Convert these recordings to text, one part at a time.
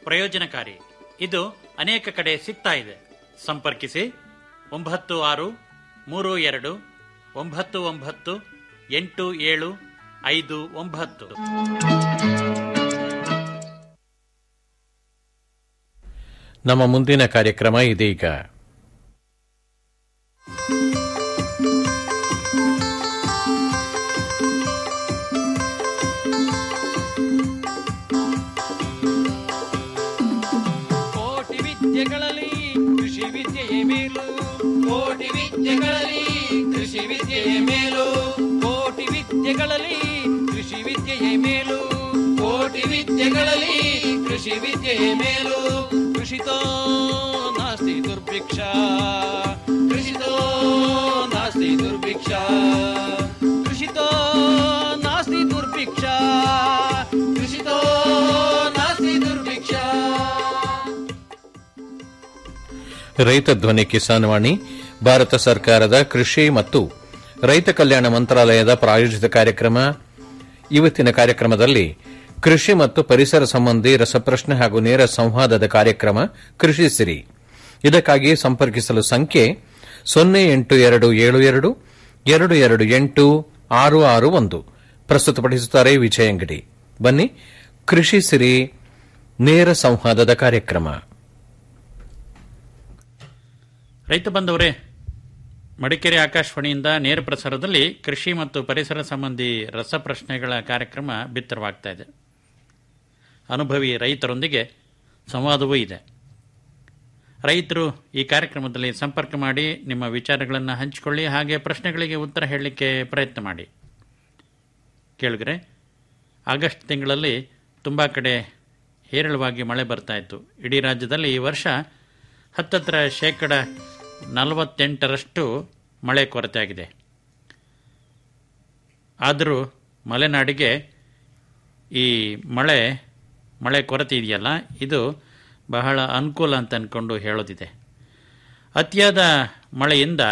ಪ್ರಯೋಜನಕಾರಿ ಇದು ಅನೇಕ ಕಡೆ ಸಿಗ್ತಾ ಇದೆ ಸಂಪರ್ಕಿಸಿ ಒಂಬತ್ತು ಆರು ಮೂರು ಎರಡು ಒಂಬತ್ತು ಒಂಬತ್ತು ಎಂಟು ಏಳು ಐದು ಒಂಬತ್ತು ನಮ್ಮ ಮುಂದಿನ ಕಾರ್ಯಕ್ರಮ ಇದೀಗ ಕೋಟಿ ವಿದ್ಯೆಗಳಲ್ಲಿ ಕೃಷಿ ವಿದ್ಯೆಯೇ ಮೇಲು ಕೋಟಿ ವಿದ್ಯೆಗಳಲ್ಲಿ ಕೃಷಿ ವಿದ್ಯೆಯೇ ಮೇಲು ಕೋಟಿ ವಿದ್ಯೆಗಳಲ್ಲಿ ಕೃಷಿ ವಿದ್ಯೆಯೇ ಮೇಲು ಕೋಟಿ ವಿದ್ಯೆಗಳಲ್ಲಿ ಕೃಷಿ ವಿದ್ಯೆಯೇ ಮೇಲು ಕೃಷಿತೋ ನಾಸ್ತಿ ದುರ್ಭಿಕ್ಷ ಕೃಷಿತೋ ನಾಸ್ತಿ ದುರ್ಭಿಕ್ಷ ಕೃಷಿತೋ ನಾಸ್ತಿ ದುರ್ಭಿಕ್ಷ ಕೃಷಿತೋ ನಾಸ್ತಿ ದುರ್ಭಿಕ್ಷ ರೈತ ಧ್ವನಿ ಕಿಸಾನ್ ವಾಣಿ ಭಾರತ ಸರ್ಕಾರದ ಕೃಷಿ ಮತ್ತು ರೈತ ಕಲ್ಯಾಣ ಮಂತ್ರಾಲಯದ ಪ್ರಾಯೋಜಿತ ಕಾರ್ಯಕ್ರಮ ಇವತ್ತಿನ ಕಾರ್ಯಕ್ರಮದಲ್ಲಿ ಕೃಷಿ ಮತ್ತು ಪರಿಸರ ಸಂಬಂಧಿ ರಸಪ್ರಶ್ನೆ ಹಾಗೂ ನೇರ ಸಂವಾದದ ಕಾರ್ಯಕ್ರಮ ಕೃಷಿ ಸಿರಿ ಇದಕ್ಕಾಗಿ ಸಂಪರ್ಕಿಸಲು ಸಂಖ್ಯೆ ಸೊನ್ನೆ ಎಂಟು ಎರಡು ಏಳು ಎರಡು ಎರಡು ಎರಡು ಎಂಟು ಆರು ಆರು ಒಂದು ಪ್ರಸ್ತುತಪಡಿಸುತ್ತಾರೆ ವಿಜಯ ಅಂಗಡಿ ಬನ್ನಿ ಕೃಷಿ ಸಿರಿ ನೇರ ಸಂವಾದದ ಕಾರ್ಯಕ್ರಮ ರೈತ ಬಂದವರೇ ಮಡಿಕೇರಿ ಆಕಾಶವಾಣಿಯಿಂದ ನೇರ ಪ್ರಸಾರದಲ್ಲಿ ಕೃಷಿ ಮತ್ತು ಪರಿಸರ ಸಂಬಂಧಿ ರಸಪ್ರಶ್ನೆಗಳ ಕಾರ್ಯಕ್ರಮ ಬಿತ್ತರವಾಗ್ತಾ ಇದೆ ಅನುಭವಿ ರೈತರೊಂದಿಗೆ ಸಂವಾದವೂ ಇದೆ ರೈತರು ಈ ಕಾರ್ಯಕ್ರಮದಲ್ಲಿ ಸಂಪರ್ಕ ಮಾಡಿ ನಿಮ್ಮ ವಿಚಾರಗಳನ್ನು ಹಂಚಿಕೊಳ್ಳಿ ಹಾಗೆ ಪ್ರಶ್ನೆಗಳಿಗೆ ಉತ್ತರ ಹೇಳಲಿಕ್ಕೆ ಪ್ರಯತ್ನ ಮಾಡಿ ಕೇಳಿದ್ರೆ ಆಗಸ್ಟ್ ತಿಂಗಳಲ್ಲಿ ತುಂಬ ಕಡೆ ಹೇರಳವಾಗಿ ಮಳೆ ಬರ್ತಾ ಇತ್ತು ಇಡೀ ರಾಜ್ಯದಲ್ಲಿ ಈ ವರ್ಷ ಹತ್ತತ್ರ ಶೇಕಡ ನಲವತ್ತೆಂಟರಷ್ಟು ಮಳೆ ಕೊರತೆ ಆಗಿದೆ ಆದರೂ ಮಲೆನಾಡಿಗೆ ಈ ಮಳೆ ಮಳೆ ಕೊರತೆ ಇದೆಯಲ್ಲ ಇದು ಬಹಳ ಅನುಕೂಲ ಅಂತ ಅಂದ್ಕೊಂಡು ಹೇಳೋದಿದೆ ಅತಿಯಾದ ಮಳೆಯಿಂದ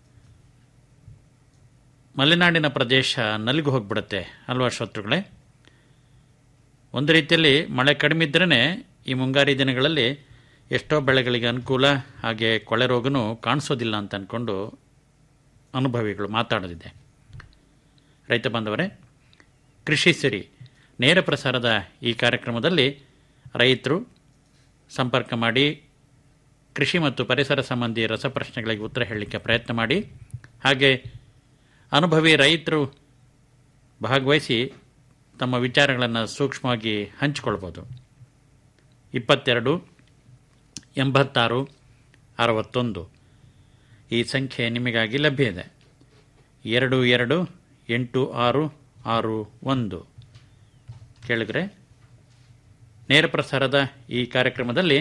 ಮಲೆನಾಡಿನ ಪ್ರದೇಶ ನಲಿಗು ಹೋಗ್ಬಿಡುತ್ತೆ ಅಲ್ವಾ ಶತ್ರುಗಳೇ ಒಂದು ರೀತಿಯಲ್ಲಿ ಮಳೆ ಕಡಿಮೆ ಇದ್ರೇ ಈ ಮುಂಗಾರಿ ದಿನಗಳಲ್ಲಿ ಎಷ್ಟೋ ಬೆಳೆಗಳಿಗೆ ಅನುಕೂಲ ಹಾಗೆ ಕೊಳೆ ರೋಗನೂ ಕಾಣಿಸೋದಿಲ್ಲ ಅಂತ ಅಂದ್ಕೊಂಡು ಅನುಭವಿಗಳು ಮಾತಾಡೋದಿದೆ ರೈತ ಬಾಂಧವರೇ ಕೃಷಿ ಸಿರಿ ನೇರ ಪ್ರಸಾರದ ಈ ಕಾರ್ಯಕ್ರಮದಲ್ಲಿ ರೈತರು ಸಂಪರ್ಕ ಮಾಡಿ ಕೃಷಿ ಮತ್ತು ಪರಿಸರ ಸಂಬಂಧಿ ರಸಪ್ರಶ್ನೆಗಳಿಗೆ ಉತ್ತರ ಹೇಳಲಿಕ್ಕೆ ಪ್ರಯತ್ನ ಮಾಡಿ ಹಾಗೆ ಅನುಭವಿ ರೈತರು ಭಾಗವಹಿಸಿ ತಮ್ಮ ವಿಚಾರಗಳನ್ನು ಸೂಕ್ಷ್ಮವಾಗಿ ಹಂಚಿಕೊಳ್ಬೋದು ಇಪ್ಪತ್ತೆರಡು ಎಂಬತ್ತಾರು ಅರವತ್ತೊಂದು ಈ ಸಂಖ್ಯೆ ನಿಮಗಾಗಿ ಲಭ್ಯ ಇದೆ ಎರಡು ಎರಡು ಎಂಟು ಆರು ಆರು ಒಂದು ಕೇಳಿದ್ರೆ ನೇರ ಪ್ರಸಾರದ ಈ ಕಾರ್ಯಕ್ರಮದಲ್ಲಿ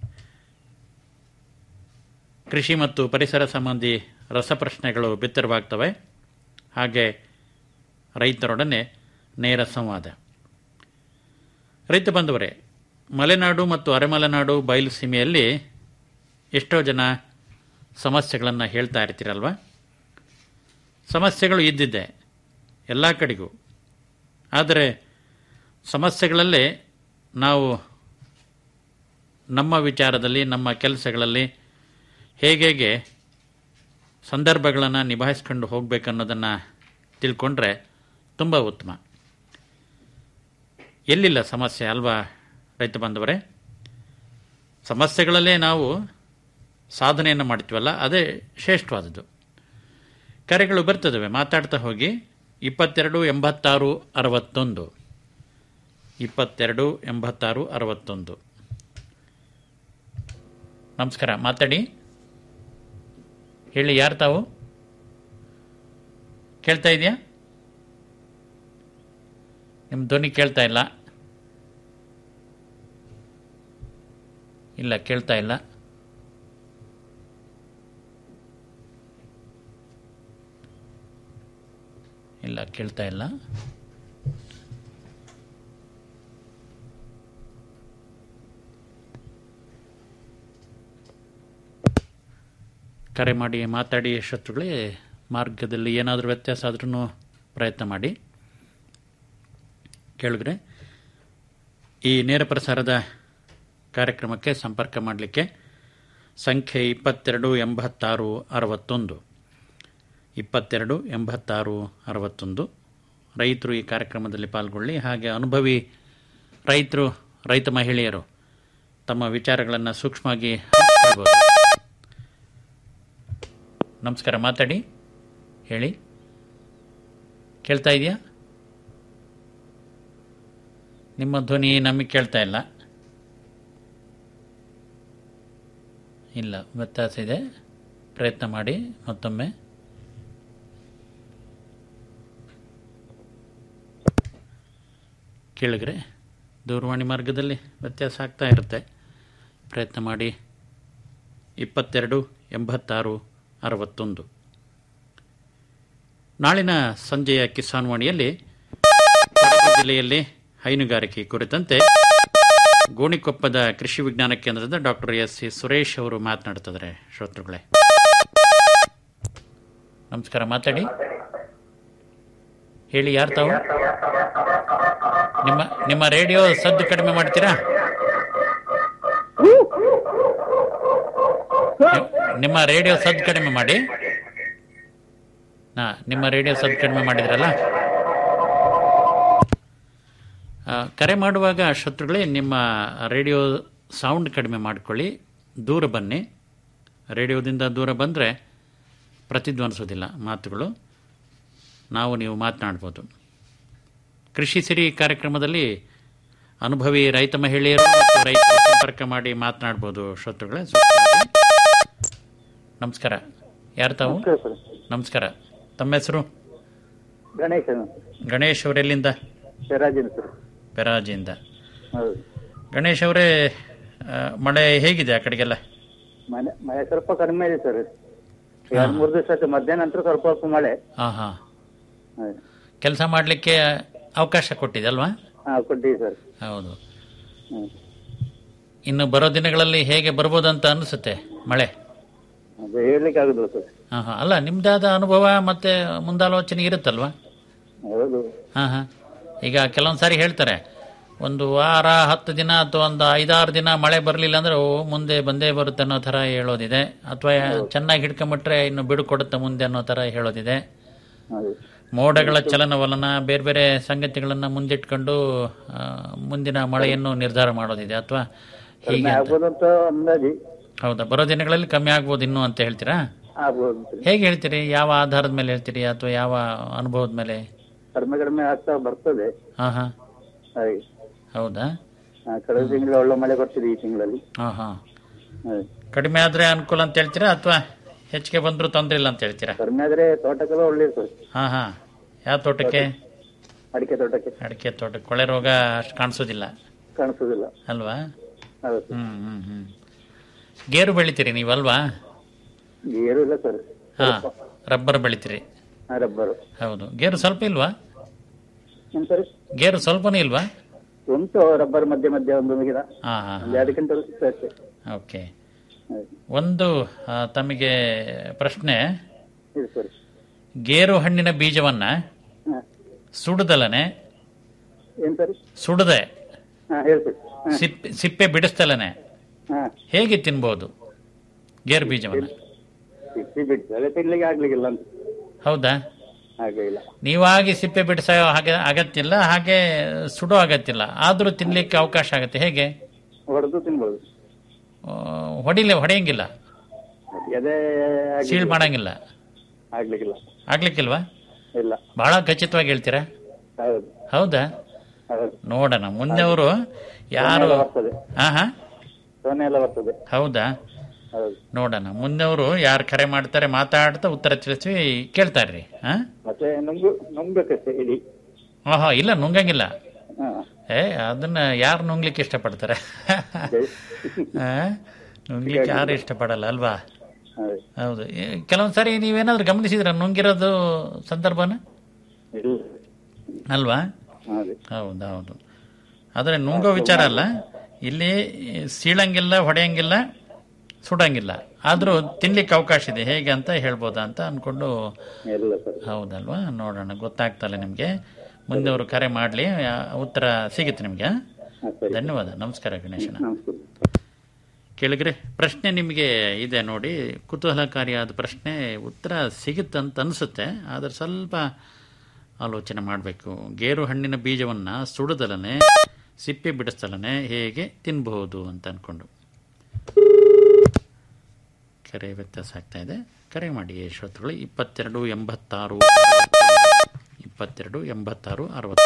ಕೃಷಿ ಮತ್ತು ಪರಿಸರ ಸಂಬಂಧಿ ರಸಪ್ರಶ್ನೆಗಳು ಬಿತ್ತರವಾಗ್ತವೆ ಹಾಗೆ ರೈತರೊಡನೆ ನೇರ ಸಂವಾದ ರೈತ ಬಂಧುವರೇ ಮಲೆನಾಡು ಮತ್ತು ಅರೆಮಲೆನಾಡು ಬಯಲು ಸೀಮೆಯಲ್ಲಿ ಎಷ್ಟೋ ಜನ ಸಮಸ್ಯೆಗಳನ್ನು ಹೇಳ್ತಾ ಇರ್ತೀರಲ್ವ ಸಮಸ್ಯೆಗಳು ಇದ್ದಿದ್ದೆ ಎಲ್ಲ ಕಡೆಗೂ ಆದರೆ ಸಮಸ್ಯೆಗಳಲ್ಲೇ ನಾವು ನಮ್ಮ ವಿಚಾರದಲ್ಲಿ ನಮ್ಮ ಕೆಲಸಗಳಲ್ಲಿ ಹೇಗೆ ಸಂದರ್ಭಗಳನ್ನು ನಿಭಾಯಿಸ್ಕೊಂಡು ಹೋಗಬೇಕನ್ನೋದನ್ನು ತಿಳ್ಕೊಂಡ್ರೆ ತುಂಬ ಉತ್ತಮ ಎಲ್ಲಿಲ್ಲ ಸಮಸ್ಯೆ ಅಲ್ವಾ ರೈತ ಬಾಂಧವರೇ ಸಮಸ್ಯೆಗಳಲ್ಲೇ ನಾವು ಸಾಧನೆಯನ್ನು ಮಾಡ್ತೀವಲ್ಲ ಅದೇ ಶ್ರೇಷ್ಠವಾದದ್ದು ಕರೆಗಳು ಬರ್ತದವೆ ಮಾತಾಡ್ತಾ ಹೋಗಿ ಇಪ್ಪತ್ತೆರಡು ಎಂಬತ್ತಾರು ಅರವತ್ತೊಂದು ಇಪ್ಪತ್ತೆರಡು ಎಂಬತ್ತಾರು ಅರವತ್ತೊಂದು ನಮಸ್ಕಾರ ಮಾತಾಡಿ ಹೇಳಿ ಯಾರು ತಾವು ಕೇಳ್ತಾ ಇದೆಯಾ ನಿಮ್ಮ ಧ್ವನಿ ಕೇಳ್ತಾ ಇಲ್ಲ ಇಲ್ಲ ಕೇಳ್ತಾ ಇಲ್ಲ ಇಲ್ಲ ಕೇಳ್ತಾ ಇಲ್ಲ ಕರೆ ಮಾಡಿ ಮಾತಾಡಿ ಶತ್ರುಗಳೇ ಮಾರ್ಗದಲ್ಲಿ ಏನಾದರೂ ವ್ಯತ್ಯಾಸ ಆದ್ರೂ ಪ್ರಯತ್ನ ಮಾಡಿ ಕೇಳಿದ್ರೆ ಈ ನೇರ ಪ್ರಸಾರದ ಕಾರ್ಯಕ್ರಮಕ್ಕೆ ಸಂಪರ್ಕ ಮಾಡಲಿಕ್ಕೆ ಸಂಖ್ಯೆ ಇಪ್ಪತ್ತೆರಡು ಎಂಬತ್ತಾರು ಅರವತ್ತೊಂದು ಇಪ್ಪತ್ತೆರಡು ಎಂಬತ್ತಾರು ಅರವತ್ತೊಂದು ರೈತರು ಈ ಕಾರ್ಯಕ್ರಮದಲ್ಲಿ ಪಾಲ್ಗೊಳ್ಳಿ ಹಾಗೆ ಅನುಭವಿ ರೈತರು ರೈತ ಮಹಿಳೆಯರು ತಮ್ಮ ವಿಚಾರಗಳನ್ನು ಸೂಕ್ಷ್ಮವಾಗಿ ಹಂಚ್ಕೊಳ್ಬೋದು ನಮಸ್ಕಾರ ಮಾತಾಡಿ ಹೇಳಿ ಕೇಳ್ತಾ ಇದೆಯಾ ನಿಮ್ಮ ಧ್ವನಿ ನಮಗೆ ಕೇಳ್ತಾ ಇಲ್ಲ ಇಲ್ಲ ವ್ಯತ್ಯಾಸ ಇದೆ ಪ್ರಯತ್ನ ಮಾಡಿ ಮತ್ತೊಮ್ಮೆ ಕೇಳಿದ್ರೆ ದೂರವಾಣಿ ಮಾರ್ಗದಲ್ಲಿ ವ್ಯತ್ಯಾಸ ಆಗ್ತಾ ಇರುತ್ತೆ ಪ್ರಯತ್ನ ಮಾಡಿ ಇಪ್ಪತ್ತೆರಡು ಎಂಬತ್ತಾರು ಅರವತ್ತೊಂದು ನಾಳಿನ ಸಂಜೆಯ ಕಿಸಾನ್ ವಾಣಿಯಲ್ಲಿ ಕೊಡಗು ಜಿಲ್ಲೆಯಲ್ಲಿ ಹೈನುಗಾರಿಕೆ ಕುರಿತಂತೆ ಗೋಣಿಕೊಪ್ಪದ ಕೃಷಿ ವಿಜ್ಞಾನ ಕೇಂದ್ರದ ಡಾಕ್ಟರ್ ಎಸ್ ಸಿ ಸುರೇಶ್ ಅವರು ಮಾತನಾಡ್ತಿದ್ದಾರೆ ಶ್ರೋತೃಗಳೇ ನಮಸ್ಕಾರ ಮಾತಾಡಿ ಹೇಳಿ ಯಾರು ತಾವು ನಿಮ್ಮ ನಿಮ್ಮ ರೇಡಿಯೋ ಸದ್ದು ಕಡಿಮೆ ಮಾಡ್ತೀರಾ ನಿಮ್ಮ ರೇಡಿಯೋ ಸದ್ದು ಕಡಿಮೆ ಮಾಡಿ ಹಾ ನಿಮ್ಮ ರೇಡಿಯೋ ಸದ್ದು ಕಡಿಮೆ ಮಾಡಿದ್ರಲ್ಲ ಆ, ಕರೆ ಮಾಡುವಾಗ ಶತ್ರುಗಳೇ ನಿಮ್ಮ ರೇಡಿಯೋ ಸೌಂಡ್ ಕಡಿಮೆ ಮಾಡಿಕೊಳ್ಳಿ ದೂರ ಬನ್ನಿ ರೇಡಿಯೋದಿಂದ ದೂರ ಬಂದರೆ ಪ್ರತಿಧ್ವನಿಸೋದಿಲ್ಲ ಮಾತುಗಳು ನಾವು ನೀವು ಮಾತನಾಡ್ಬೋದು ಕೃಷಿ ಸಿರಿ ಕಾರ್ಯಕ್ರಮದಲ್ಲಿ ಅನುಭವಿ ರೈತ ಮಹಿಳೆಯರು ಮತ್ತು ರೈತರು ಸಂಪರ್ಕ ಮಾಡಿ ಮಾತನಾಡ್ಬೋದು ಶ್ರೋತೃಗಳೇ ಸೂಕ್ಷ್ಮವಾಗಿ. ನಮಸ್ಕಾರ ಯಾರು ತಾವು ನಮಸ್ಕಾರ ಸರ್ ನಮಸ್ಕಾರ ತಮ್ಮ ಹೆಸರು ಗಣೇಶ್ ಗಣೇಶ್ ಅವರೆಲ್ಲಿಂದ ಶರಾಜಿನ ಸರ್ ಪೆರಾಜಿಯಿಂದ ಹೌದು ಗಣೇಶ್ ಅವರೇ ಆ, ಮಳೆ ಹೇಗಿದೆ ಆ ಕಡೆಗೆಲ್ಲ ಮನೆ ಮಳೆ ಸ್ವಲ್ಪ ಕಡಿಮೆ ಇದೆ ಸರ್ ಎರಡು ಮೂರು ದಿವಸ ಆಯ್ತು ಮಧ್ಯಾಹ್ನ ನಂತರ ಸ್ವಲ್ಪ ಸ್ವಲ್ಪ ಮಳೆ ಹಾಂ ಹಾಂ ಹೌದು. ಕೆಲಸ ಮಾಡಲಿಕ್ಕೆ ಅವಕಾಶ ಕೊಟ್ಟಿದೆ ಅಲ್ವಾ ಹಾ ಕೊಟ್ಟಿವಿ ಸರ್ ಹೌದು ಹ್ಮ್. ಇನ್ನು ಬರೋ ದಿನಗಳಲ್ಲಿ ಹೇಗೆ ಬರ್ಬೋದಂತ ಅನಿಸುತ್ತೆ ಮಳೆ ಅದು ಹೇಳ್ಲಿಕ್ಕೆ ಆಗುದಿಲ್ಲ ಸರ್ ಹಾಂ ಹಾಂ ಅಲ್ಲ ನಿಮ್ದಾದ ಅನುಭವ ಮತ್ತೆ ಮುಂದಾಲೋಚನೆ ಇರುತ್ತಲ್ವಾ ಹೌದು ಹಾಂ ಹಾಂ ಈಗ ಕೆಲವೊಂದು ಸಾರಿ ಹೇಳ್ತಾರೆ ಒಂದು ವಾರ ಹತ್ತು ದಿನ ಅಥವಾ ಒಂದು ಐದಾರು ದಿನ ಮಳೆ ಬರಲಿಲ್ಲ ಅಂದ್ರೆ ಓ ಮುಂದೆ ಬಂದೇ ಬರುತ್ತೆ ಅನ್ನೋ ಥರ ಹೇಳೋದಿದೆ ಅಥವಾ ಚೆನ್ನಾಗಿ ಹಿಡ್ಕೊಂಬಿಟ್ರೆ ಇನ್ನು ಬಿಡು ಕೊಡುತ್ತೆ ಮುಂದೆ ಅನ್ನೋ ಥರ ಹೇಳೋದಿದೆ ಹೌದು ಮೋಡಗಳ ಚಲನವಲನ ಬೇರೆ ಬೇರೆ ಸಂಗತಿಗಳನ್ನು ಮುಂದಿಟ್ಕೊಂಡು ಆ, ಮುಂದಿನ ಮಳೆಯನ್ನು ನಿರ್ಧಾರ ಮಾಡೋದಿದೆ ಅಥವಾ ಕಡಿಮೆ ಹೀಗೆ ಅಂತ. ಆಗ್ಬೋದು ಅಂತ ಅಂದಾಜಿ ಹೌದಾ ಬರೋ ದಿನಗಳಲ್ಲಿ ಕಮ್ಮಿ ಆಗ್ಬೋದು ಇನ್ನೂ ಅಂತ ಹೇಳ್ತೀರಾ ಆಗ್ಬೋದು ಸರ್. ಹೇಗೆ ಹೇಳ್ತೀರಿ ಯಾವ ಆಧಾರದ ಮೇಲೆ ಹೇಳ್ತೀರಿ ಅಥವಾ ಯಾವ ಅನುಭವದ ಮೇಲೆ ಕಡಿಮೆ ಕಡಿಮೆ ಆಗ್ತಾ ಬರ್ತದೆ ಹಾಂ ಹಾಂ ಹಾಗೆ ಹೌದಾ ಹಾ, ಕಳೆದ ತಿಂಗಳು ಒಳ್ಳೆ ಮಳೆ ಬರ್ತಿದೆ ಈ ತಿಂಗಳಲ್ಲಿ ಹಾಂ ಹಾಂ ಹೌದು. ಕಡಿಮೆ ಆದರೆ ಅನುಕೂಲ ಅಂತ ಹೇಳ್ತೀರಾ ಅಥವಾ ಹೆಚ್ಚಿಗೆ ಬಂದರೂ ತೊಂದರೆ ಇಲ್ಲ ಅಂತ ಹೇಳ್ತೀರಾ ಕಡಿಮೆ ಆದ್ರೆ ತೋಟಕ್ಕೆಲ್ಲ ಒಳ್ಳೇದು ಸರ್ ಹಾಂ ಹಾಂ ಯಾವ ತೋಟಕ್ಕೆ ಅಡಿಕೆ ತೋಟಕ್ಕೆ ಅಡಿಕೆ ತೋಟಕ್ಕೆ ಕೊಳೆ ರೋಗ ಅಷ್ಟು ಕಾಣಿಸೋದಿಲ್ಲ ಕಾಣಿಸೋದಿಲ್ಲ ಅಲ್ವಾ ಹೌದು ಸರ್. ಹ್ಮ್ ಹ್ಮ್ ಹ್ಮ್ ಗೇರು ಬೆಳಿತೀರಿ ನೀವಲ್ವಾ ಗೇರು ಇಲ್ಲ ಸರ್ ಹಾ ರಬ್ಬರ್ ಬೆಳಿತೀರಿ ಹಾ, ರಬ್ಬರು ಹೌದು ಗೇರು ಸ್ವಲ್ಪ ಇಲ್ವಾ ಏನ್ ಸರ್ ಗೇರು ಸ್ವಲ್ಪನೇ ಇಲ್ವಾ ಉಂಟು ರಬ್ಬರ್ ಮಧ್ಯೆ ಮಧ್ಯೆ ಒಂದು ಗಿಡ ಹಾ ಹಾ ಒಂದು ಎರಡು ಕ್ವಿಂಟಲ್ ಸಿಗ್ತದೆ ಅಷ್ಟೇ ಓಕೆ ಹೌದು. ಒಂದು ಆ, ತಮಗೆ ಪ್ರಶ್ನೆ ಇದು ಸರ್ ಗೇರು ಹಣ್ಣಿನ ಬೀಜವನ್ನ ಹಾ ಸುಡದಲನೆ ಏನ್ ಸರ್ ಸುಡದೆ ಹಾ ಹೇಳ್ತೀರಿ ಹಾ ಸಿಪ್ಪೆ ಸಿಪ್ಪೆ ಬಿಡಿಸ್ತಲನೆ ಹಾ ಹೇಗೆ ತಿನ್ಬೋದು ಗೇರು ಬೀಜವನ್ನ ಸಿಪ್ಪಿ ಬಿಟ್ಟು ಅದೇ ತಿನ್ಲಿಕ್ಕೆ ಆಗ್ಲಿಕ್ಕಿಲ್ಲ ಅಂತ ಹೌದಾ ಹಾಗೆ ಇಲ್ಲ ನೀವಾಗಿ ಸಿಪ್ಪೆ ಬಿಡಿಸೋ ಹಾಗೆ ಅಗತ್ಯ ಇಲ್ಲ ಹಾಗೆ ಸುಡೋ ಅಗತ್ಯ ಇಲ್ಲ ಆದರೂ ತಿನ್ಲಿಕ್ಕೆ ಅವಕಾಶ ಆಗುತ್ತೆ ಹೇಗೆ ಹೊಡೆದು ತಿನ್ಬೋದು ಆ, ಹೊಡಿಲೆ ಹೊಡೆಯಂಗಿಲ್ಲ ಅದೇ ಆಗ್ಲಿಕ್ಕಿಲ್ಲ. ಸೀಳ್ ಮಾಡಂಗಿಲ್ಲ ಆಗ್ಲಿಕ್ಕಿಲ್ಲ ಆಗ್ಲಿಕ್ಕಿಲ್ವಾ ಇಲ್ಲ ಬಹಳ ಖಚಿತವಾಗಿ ಹೇಳ್ತೀರಾ ಹೌದು ಹೌದಾ ಹೌದು ನೋಡೋಣ ಮುಂದೆ ಅವರು ಯಾರು ಸೊನ್ನೆ ಎಲ್ಲ ಬರ್ತದೆ ಹಾ ಹಾ ಸೊನ್ನೆ ಎಲ್ಲ ಬರ್ತದೆ ಹೌದಾ ಹೌದು ನೋಡೋಣ ಮುಂದೆ ಅವರು ಯಾರು ಕರೆ ಮಾಡ್ತಾರೆ ಮಾತಾಡ್ತಾ ಉತ್ತರ ತಿಳಿಸಿ ಕೇಳ್ತಾರ್ರಿ ಹಾ ಮತ್ತೆ ನುಂಗು ನುಂಗ್ಬೇಕಷ್ಟೇ ಇಡೀ ಓಹೋ ಇಲ್ಲ ನುಂಗಂಗಿಲ್ಲ ಹಾ ಏ ಅದನ್ನ ಯಾರು ನುಂಗ್ಲಿಕ್ಕೆ ಇಷ್ಟಪಡ್ತಾರೆ ಆ? ನುಂಗ್ಲಿಕ್ಕೆ ಯಾರು ಇಷ್ಟಪಡಲ್ಲ ಅಲ್ವಾ ಹೌದು ಹೌದು ಏ, ಕೆಲವೊಂದ್ ಸಾರಿ ನೀವೇನಾದ್ರೂ ಗಮನಿಸಿದ್ರ ನುಂಗಿರೋದು ಸಂದರ್ಭನ ಇಲ್ಲ ಅಲ್ವಾ ಹೌದು ಹೌದು ಹೌದು ಆದರೆ ನುಂಗೋ ವಿಚಾರ ಅಲ್ಲ ಇಲ್ಲಿ ಸೀಳಂಗಿಲ್ಲ ಹೊಡೆಯಂಗಿಲ್ಲ ಸುಡಂಗಿಲ್ಲ ಆದರೂ ತಿನ್ಲಿಕ್ಕೆ ಅವಕಾಶ ಇದೆ ಹೇಗೆ ಅಂತ ಹೇಳ್ಬೋದಾ ಅಂತ ಅನ್ಕೊಂಡು ಇಲ್ಲ ಸರ್ ಹೌದಲ್ವಾ ನೋಡೋಣ ಗೊತ್ತಾಗ್ತಲ್ಲ ನಿಮಗೆ ಮುಂದೆ ಅವರು ಕರೆ ಮಾಡಲಿ ಉತ್ತರ ಸಿಗುತ್ತೆ ನಿಮಗೆ ಹಾ, ಸರಿ ಧನ್ಯವಾದ ನಮಸ್ಕಾರ ಗಣೇಶನ ನಮಸ್ಕಾರ ಕೇಳಿದ್ರೆ ಪ್ರಶ್ನೆ ನಿಮಗೆ ಇದೆ ನೋಡಿ ಕುತೂಹಲಕಾರಿಯಾದ ಪ್ರಶ್ನೆ ಉತ್ತರ ಸಿಗುತ್ತಂತ ಅನಿಸುತ್ತೆ ಆದರೆ ಸ್ವಲ್ಪ ಆಲೋಚನೆ ಮಾಡಬೇಕು ಗೇರು ಹಣ್ಣಿನ ಬೀಜವನ್ನು ಸುಡದಲನೆ ಸಿಪ್ಪೆ ಬಿಡಿಸ್ತಲನೆ ಹೇಗೆ ತಿನ್ನಬಹುದು ಅಂತ ಅಂದ್ಕೊಂಡು ಕರೆ ವ್ಯತ್ಯಾಸ ಆಗ್ತಾ ಇದೆ ಕರೆ ಮಾಡಿ ಶ್ರೋತೃಗಳು ಇಪ್ಪತ್ತೆರಡು ಎಂಬತ್ತಾರು ಇಪ್ಪತ್ತೆರಡು ಎಂಬತ್ತಾರು ಅರವತ್ತು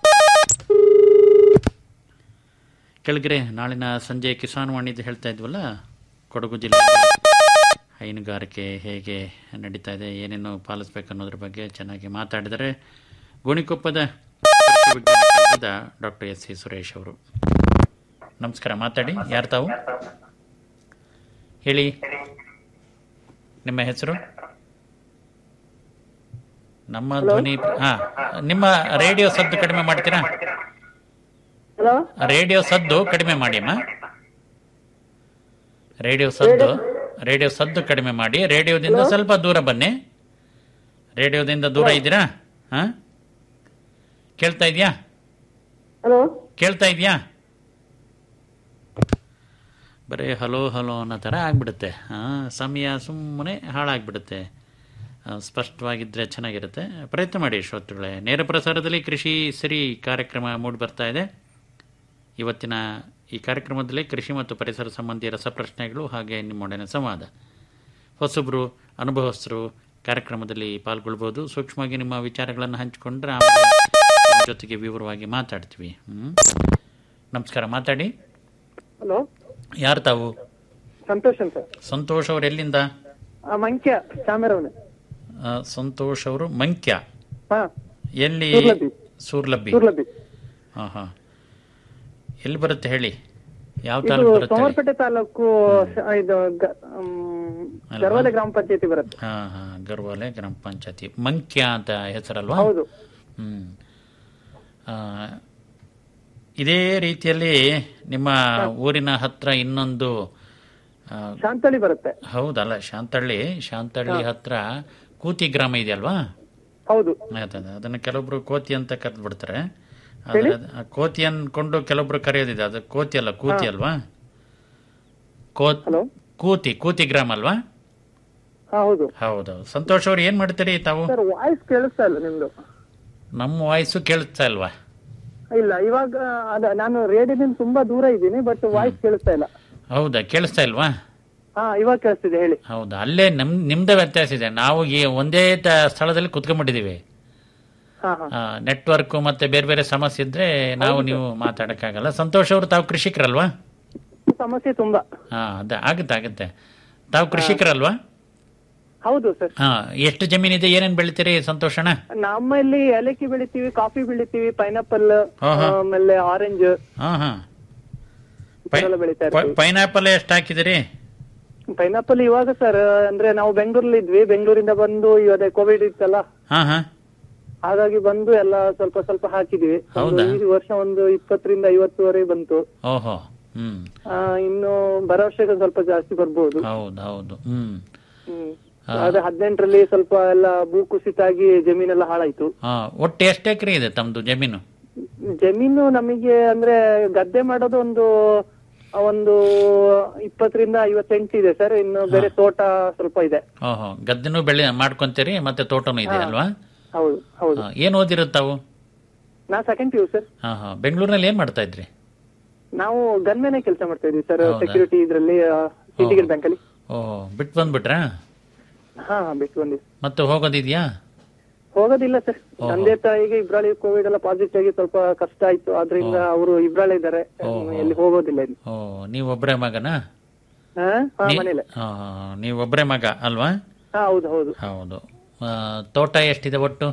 ಕೆಳಗರೆ ನಾಳಿನ ಸಂಜೆ ಕಿಸಾನ್ ವಾಣಿಜ್ಯ ಹೇಳ್ತಾ ಇದ್ವಲ್ಲ ಕೊಡಗು ಜಿಲ್ಲೆಯಲ್ಲಿ ಹೈನುಗಾರಿಕೆ ಹೇಗೆ ನಡೀತಾ ಇದೆ ಏನೇನು ಪಾಲಿಸ್ಬೇಕು ಅನ್ನೋದ್ರ ಬಗ್ಗೆ ಚೆನ್ನಾಗಿ ಮಾತಾಡಿದರೆ ಗೋಣಿಕೊಪ್ಪದ ಕೃಷಿ ವಿಜ್ಞಾನ ಕೇಂದ್ರದ ಡಾಕ್ಟರ್ ಎಸ್ ಸಿ ಸುರೇಶ್ ಅವರು ನಮಸ್ಕಾರ ಮಾತಾಡಿ ಯಾರು ತಾವು ಹೇಳಿ ನಿಮ್ಮ ಹೆಸರು ನಮ್ಮ ಧ್ವನಿ ಹಾ ನಿಮ್ಮ ರೇಡಿಯೋ ಸದ್ದು ಕಡಿಮೆ ಮಾಡ್ತೀರಾ ಹಲೋ ರೇಡಿಯೋ ಸದ್ದು ಕಡಿಮೆ ಮಾಡಿ ಅಮ್ಮ ರೇಡಿಯೋ ಸದ್ದು ರೇಡಿಯೋ ಸದ್ದು ಕಡಿಮೆ ಮಾಡಿ ರೇಡಿಯೋದಿಂದ ಸ್ವಲ್ಪ ದೂರ ಬನ್ನಿ ರೇಡಿಯೋದಿಂದ ದೂರ ಇದ್ದೀರಾ ಹಾ ಕೇಳ್ತಾ ಇದೆಯಾ ಹಲೋ ಕೇಳ್ತಾ ಇದೆಯಾ ಬರೀ ಹಲೋ ಹಲೋ ಅನ್ನೋ ಥರ ಆಗ್ಬಿಡುತ್ತೆ ಹಾಂ ಸಮಯ ಸುಮ್ಮನೆ ಹಾಳಾಗ್ಬಿಡುತ್ತೆ ಆ, ಸ್ಪಷ್ಟವಾಗಿದ್ದರೆ ಚೆನ್ನಾಗಿರುತ್ತೆ ಪ್ರಯತ್ನ ಮಾಡಿ ಶ್ರೋತೃಗಳೇ ನೇರ ಪ್ರಸಾರದಲ್ಲಿ ಕೃಷಿ ಸಿರಿ ಕಾರ್ಯಕ್ರಮ ಮೂಡಿ ಬರ್ತಾ ಇದೆ ಇವತ್ತಿನ ಈ ಕಾರ್ಯಕ್ರಮದಲ್ಲಿ ಕೃಷಿ ಮತ್ತು ಪರಿಸರ ಸಂಬಂಧಿ ರಸಪ್ರಶ್ನೆಗಳು ಹಾಗೆ ನಿಮ್ಮೊಡನೆ ಸಂವಾದ ಹೊಸಬ್ರು ಅನುಭವಸ್ಥರು ಕಾರ್ಯಕ್ರಮದಲ್ಲಿ ಪಾಲ್ಗೊಳ್ಬೋದು ಸೂಕ್ಷ್ಮವಾಗಿ ನಿಮ್ಮ ವಿಚಾರಗಳನ್ನು ಹಂಚಿಕೊಂಡ್ರೆ ಆಮೇಲೆ ನಿಮ್ಮ ಜೊತೆಗೆ ವಿವರವಾಗಿ ಮಾತಾಡ್ತೀವಿ ಹ್ಮ್? ನಮಸ್ಕಾರ ಮಾತಾಡಿ ಹಲೋ ಯಾರು ತಾವು ಸಂತೋಷ್ ಅಂತ ಸಂತೋಷ್ ಅವರು ಎಲ್ಲಿಂದ ಆ, ಮಂಕ್ಯ ಚಾಮರವನೆ ಆ, ಸಂತೋಷ್ ಅವರು ಮಂಕ್ಯ ಹಾ ಎಲ್ಲಿ ಸೂರ್ಲಬ್ಬಿ. ಸೂರ್ಲಬ್ಬಿ ಸೂರ್ಲಬ್ಬಿ ಹಾ ಹಾ ಎಲ್ಲಿ ಬರುತ್ತೆ ಹೇಳಿ ಯಾವ ಇದು ತಾಲೂಕು ಬರುತ್ತೆ ಹೇಳಿ? ಸೋಮವಾರಪೇಟೆ ತಾಲೂಕು ಶ- ಇದು ಗ- ಮ್, ಅಲ್ವಾ? ಗರ್ವಾಲೆ ಗ್ರಾಮ ಪಂಚಾಯತಿ ಬರುತ್ತೆ ಹಾ ಹಾ ಗರ್ವಾಲೆ ಗ್ರಾಮ ಪಂಚಾಯತಿ ಮಂಕ್ಯ ಅಂತ ಹೆಸರಲ್ವಾ ಹೌದು ಹ್ಮ್ ಆ, ಇದೇ ರೀತಿಯಲ್ಲಿ ನಿಮ್ಮ ಊರಿನ ಹತ್ರ ಇನ್ನೊಂದು ಆ, ಶಾಂತಳಿ ಬರುತ್ತೆ ಹೌದಲ್ಲ ಶಾಂತಳ್ಳಿ ಶಾಂತಳ್ಳಿ ಹತ್ರ ಕೂತಿ ಗ್ರಾಮ ಇದೆಯಲ್ವಾ ಹೌದು ಅದೇ, ಅದೇ. ಅದನ್ನ ಕೆಲವೊಬ್ರು ಕೋತಿ ಅಂತ ಕರೆದು ಬಿಡ್ತಾರೆ ಆದ್ರೆ ಅದು- ಆ ಕೋತಿ ಅನ್ಕೊಂಡು ಕೆಲವೊಬ್ರು ಕರೆಯೋದಿದೆ ಅದು ಕೋತಿ ಅಲ್ಲ ಕೂತಿ ಅಲ್ವಾ ಕೋತ್ ಹಲೋ ಕೂತಿ ಕೂತಿ ಗ್ರಾಮ ಅಲ್ವಾ ಹಾ ಹೌದು ಹೌದೌದು ಸಂತೋಷ್ ಅವ್ರು ಏನ್ ಮಾಡ್ತೀರಿ ತಾವು ಸರ್ ವಾಯ್ಸ್ ಕೇಳಿಸ್ತಾ ಇಲ್ಲ ನಿಮ್ದು ನಮ್ಮ ವಾಯ್ಸು ಕೇಳಿಸ್ತಾ ಇಲ್ವಾ ಇಲ್ಲ ಇವಾಗ ಅದ ನಾನು ರೇಡಿಯೋದಿಂದ ತುಂಬಾ ದೂರ ಇದ್ದೀನಿ ಬಟ್ ವಾಯ್ಸ್ ಕೇಳಿಸ್ತಾ ಇಲ್ಲ ಹೌದಾ ಕೇಳಿಸ್ತಾ ಇಲ್ವಾ ಹಾ ಇವಾಗ ಕೇಳಿಸ್ತಿದೆ ಹೇಳಿ ಹೌದಾ ಅಲ್ಲೇ ನಮ್ ನಿಮ್ದೇ ವ್ಯತ್ಯಾಸ ಇದೆ ನಾವು ಈ ಒಂದೇ ತ- ಸ್ಥಳದಲ್ಲಿ ಕುತ್ಕೊಂಡ್ಬಿಟ್ಟಿದೀವಿ ಹಾ ಹಾ ನೆಟ್ವರ್ಕ್ ಮತ್ತೆ ಬೇರೆ ಬೇರೆ ಸಮಸ್ಯೆ ಇದ್ರೆ ನಾವು ನೀವು ಮಾತಾಡಕ್ಕಾಗಲ್ಲ ಸಂತೋಷ್ ಅವರು ತಾವು ಕೃಷಿಕರಲ್ವಾ ಸಮಸ್ಯೆ ತುಂಬಾ ಹಾ ಅದೇ ಆಗುತ್ತೆ ಆಗುತ್ತೆ ತಾವು ಕೃಷಿಕರಲ್ವಾ ಹೌದು ಸರ್ ಹಾ ಎಷ್ಟು ಜಮೀನಿದೆ ಏನೇನ್ ಬೆಳಿತೀರಿ ಸಂತೋಷಣ ನಮ್ಮಲ್ಲಿ ಏಲಕ್ಕಿ ಬೆಳಿತೀವಿ ಕಾಫಿ ಬೆಳಿತೀವಿ ಪೈನಾಪಲ್ ಹಾ, ಹಾ. ಆಮೇಲೆ ಆರೆಂಜ್ ಹಾ ಹಾ ಎಲ್ಲ ಬೆಳಿತಾ ಇರ್ತೀವಿ ಪೈನಾಪಲ್ ಎಷ್ಟು ಹಾಕಿದಿರಿ ಪೈನಾಪಲ್ ಇವಾಗ ಸರ್ ಅಂದ್ರೆ ನಾವು ಬೆಂಗಳೂರಲ್ಲಿ ಇದ್ವಿ ಬೆಂಗಳೂರಿಂದ ಬಂದು ಇವಾಗ ಕೋವಿಡ್ ಇತ್ತಲ್ಲ ಹಾ ಹಾ ಹಾಗಾಗಿ ಬಂದು ಎಲ್ಲ ಸ್ವಲ್ಪ ಸ್ವಲ್ಪ ಹಾಕಿದ್ವಿ ಒಂದು ಹೌದಾ? ಈ ವರ್ಷ ಒಂದು ಇಪ್ಪತ್ತರಿಂದ ಐವತ್ತುವರೆಗೆ ಬಂತು ಓಹೋ ಹ್ಮ್ ಆ, ಇನ್ನು ಬರೋ ವರ್ಷಕ್ಕೆ ಸ್ವಲ್ಪ ಜಾಸ್ತಿ ಬರ್ಬೋದು ಹೌದು ಹೌದು ಹ್ಮ್ ಹ್ಮ್ ಅದೇ ಹದಿನೆಂಟರಲ್ಲಿ ಸ್ವಲ್ಪ ಎಲ್ಲ ಭೂ ಕುಸಿತ ಆಗಿ ಜಮೀನೆಲ್ಲ ಹಾಳಾಯ್ತು ಹಾ ಒಟ್ಟು ಎಷ್ಟು ಎಕರೆ ಇದೆ ತಮ್ದು ಜಮೀನು ಜಮೀನು ನಮಗೆ ಅಂದ್ರೆ ಗದ್ದೆ ಮಾಡೋದು ಒಂದು ಒಂದು ಇಪ್ಪತ್ತರಿಂದ ಐವತ್ತೆಂಟು ಇದೆ ಸರ್ ಇನ್ನು ಬೇರೆ ತೋಟ ಸ್ವಲ್ಪ ಇದೆ ಓಹೋ ಗದ್ದೆನೂ ಬೆಳೆ ಮಾಡ್ಕೊಂತೀರಿ ಮತ್ತೆ ತೋಟನೂ ಇದೆ ಅಲ್ವಾ ಹೌದು ಹೌದು ಹಾ, ಏನ್ ಓದಿರೋದು ತಾವು ನಾ ಸೆಕೆಂಡ್ ಪಿ ಯು ಸರ್ ಹಾ ಹಾ ಬೆಂಗಳೂರಿನಲ್ಲಿ ಏನ್ ಮಾಡ್ತಾ ಇದ್ರಿ ನಾವು ಗನ್ಮೇನೆ ಕೆಲಸ ಮಾಡ್ತಾ ಇದ್ವಿ ಸರ್ ಹೌದಾ? ಸೆಕ್ಯೂರಿಟಿ ಇದ್ರಲ್ಲಿ ಸಿಟಿಗೇಟ್ ಬ್ಯಾಂಕ್ ಅಲ್ಲಿ ಓಹೋ ಬಿಟ್ಟು ಬಂದ್ಬಿಟ್ರಾ ಹಾ ಹಾ ಬಿಟ್ಟು ಬಂದಿವಿ ಮತ್ತೆ ಹೋಗೋದಿದ್ಯಾ ಹೋಗೋದಿಲ್ಲ ಸರ್ ಓಹೋ. ತಂದೆ ತಾಯಿಗೆ ಇಬ್ರಾಳಿ ಕೋವಿಡ್ ಎಲ್ಲ ಪಾಸಿಟಿವ್ ಆಗಿ ಸ್ವಲ್ಪ ಕಷ್ಟ ಆಯ್ತು ಆದ್ರಿಂದ ಅವರು ಇಬ್ರಾಳಿ ಇದ್ದಾರೆ ಓಹೋ. ಎಲ್ಲಿ ಹೋಗೋದಿಲ್ಲ ಇನ್ನು ಓ ನೀವೊಬ್ಬರೇ ಮಗನಾ ಹಾ ಹಾ ನೀ- ಮನೇಲೆ ಆ, ನೀವೊಬ್ಬರೇ ಮಗ ಅಲ್ವಾ ಹಾ ಹೌದು ಹೌದು ಹೌದು ಆ, ತೋಟ ಎಷ್ಟಿದೆ ಒಟ್ಟು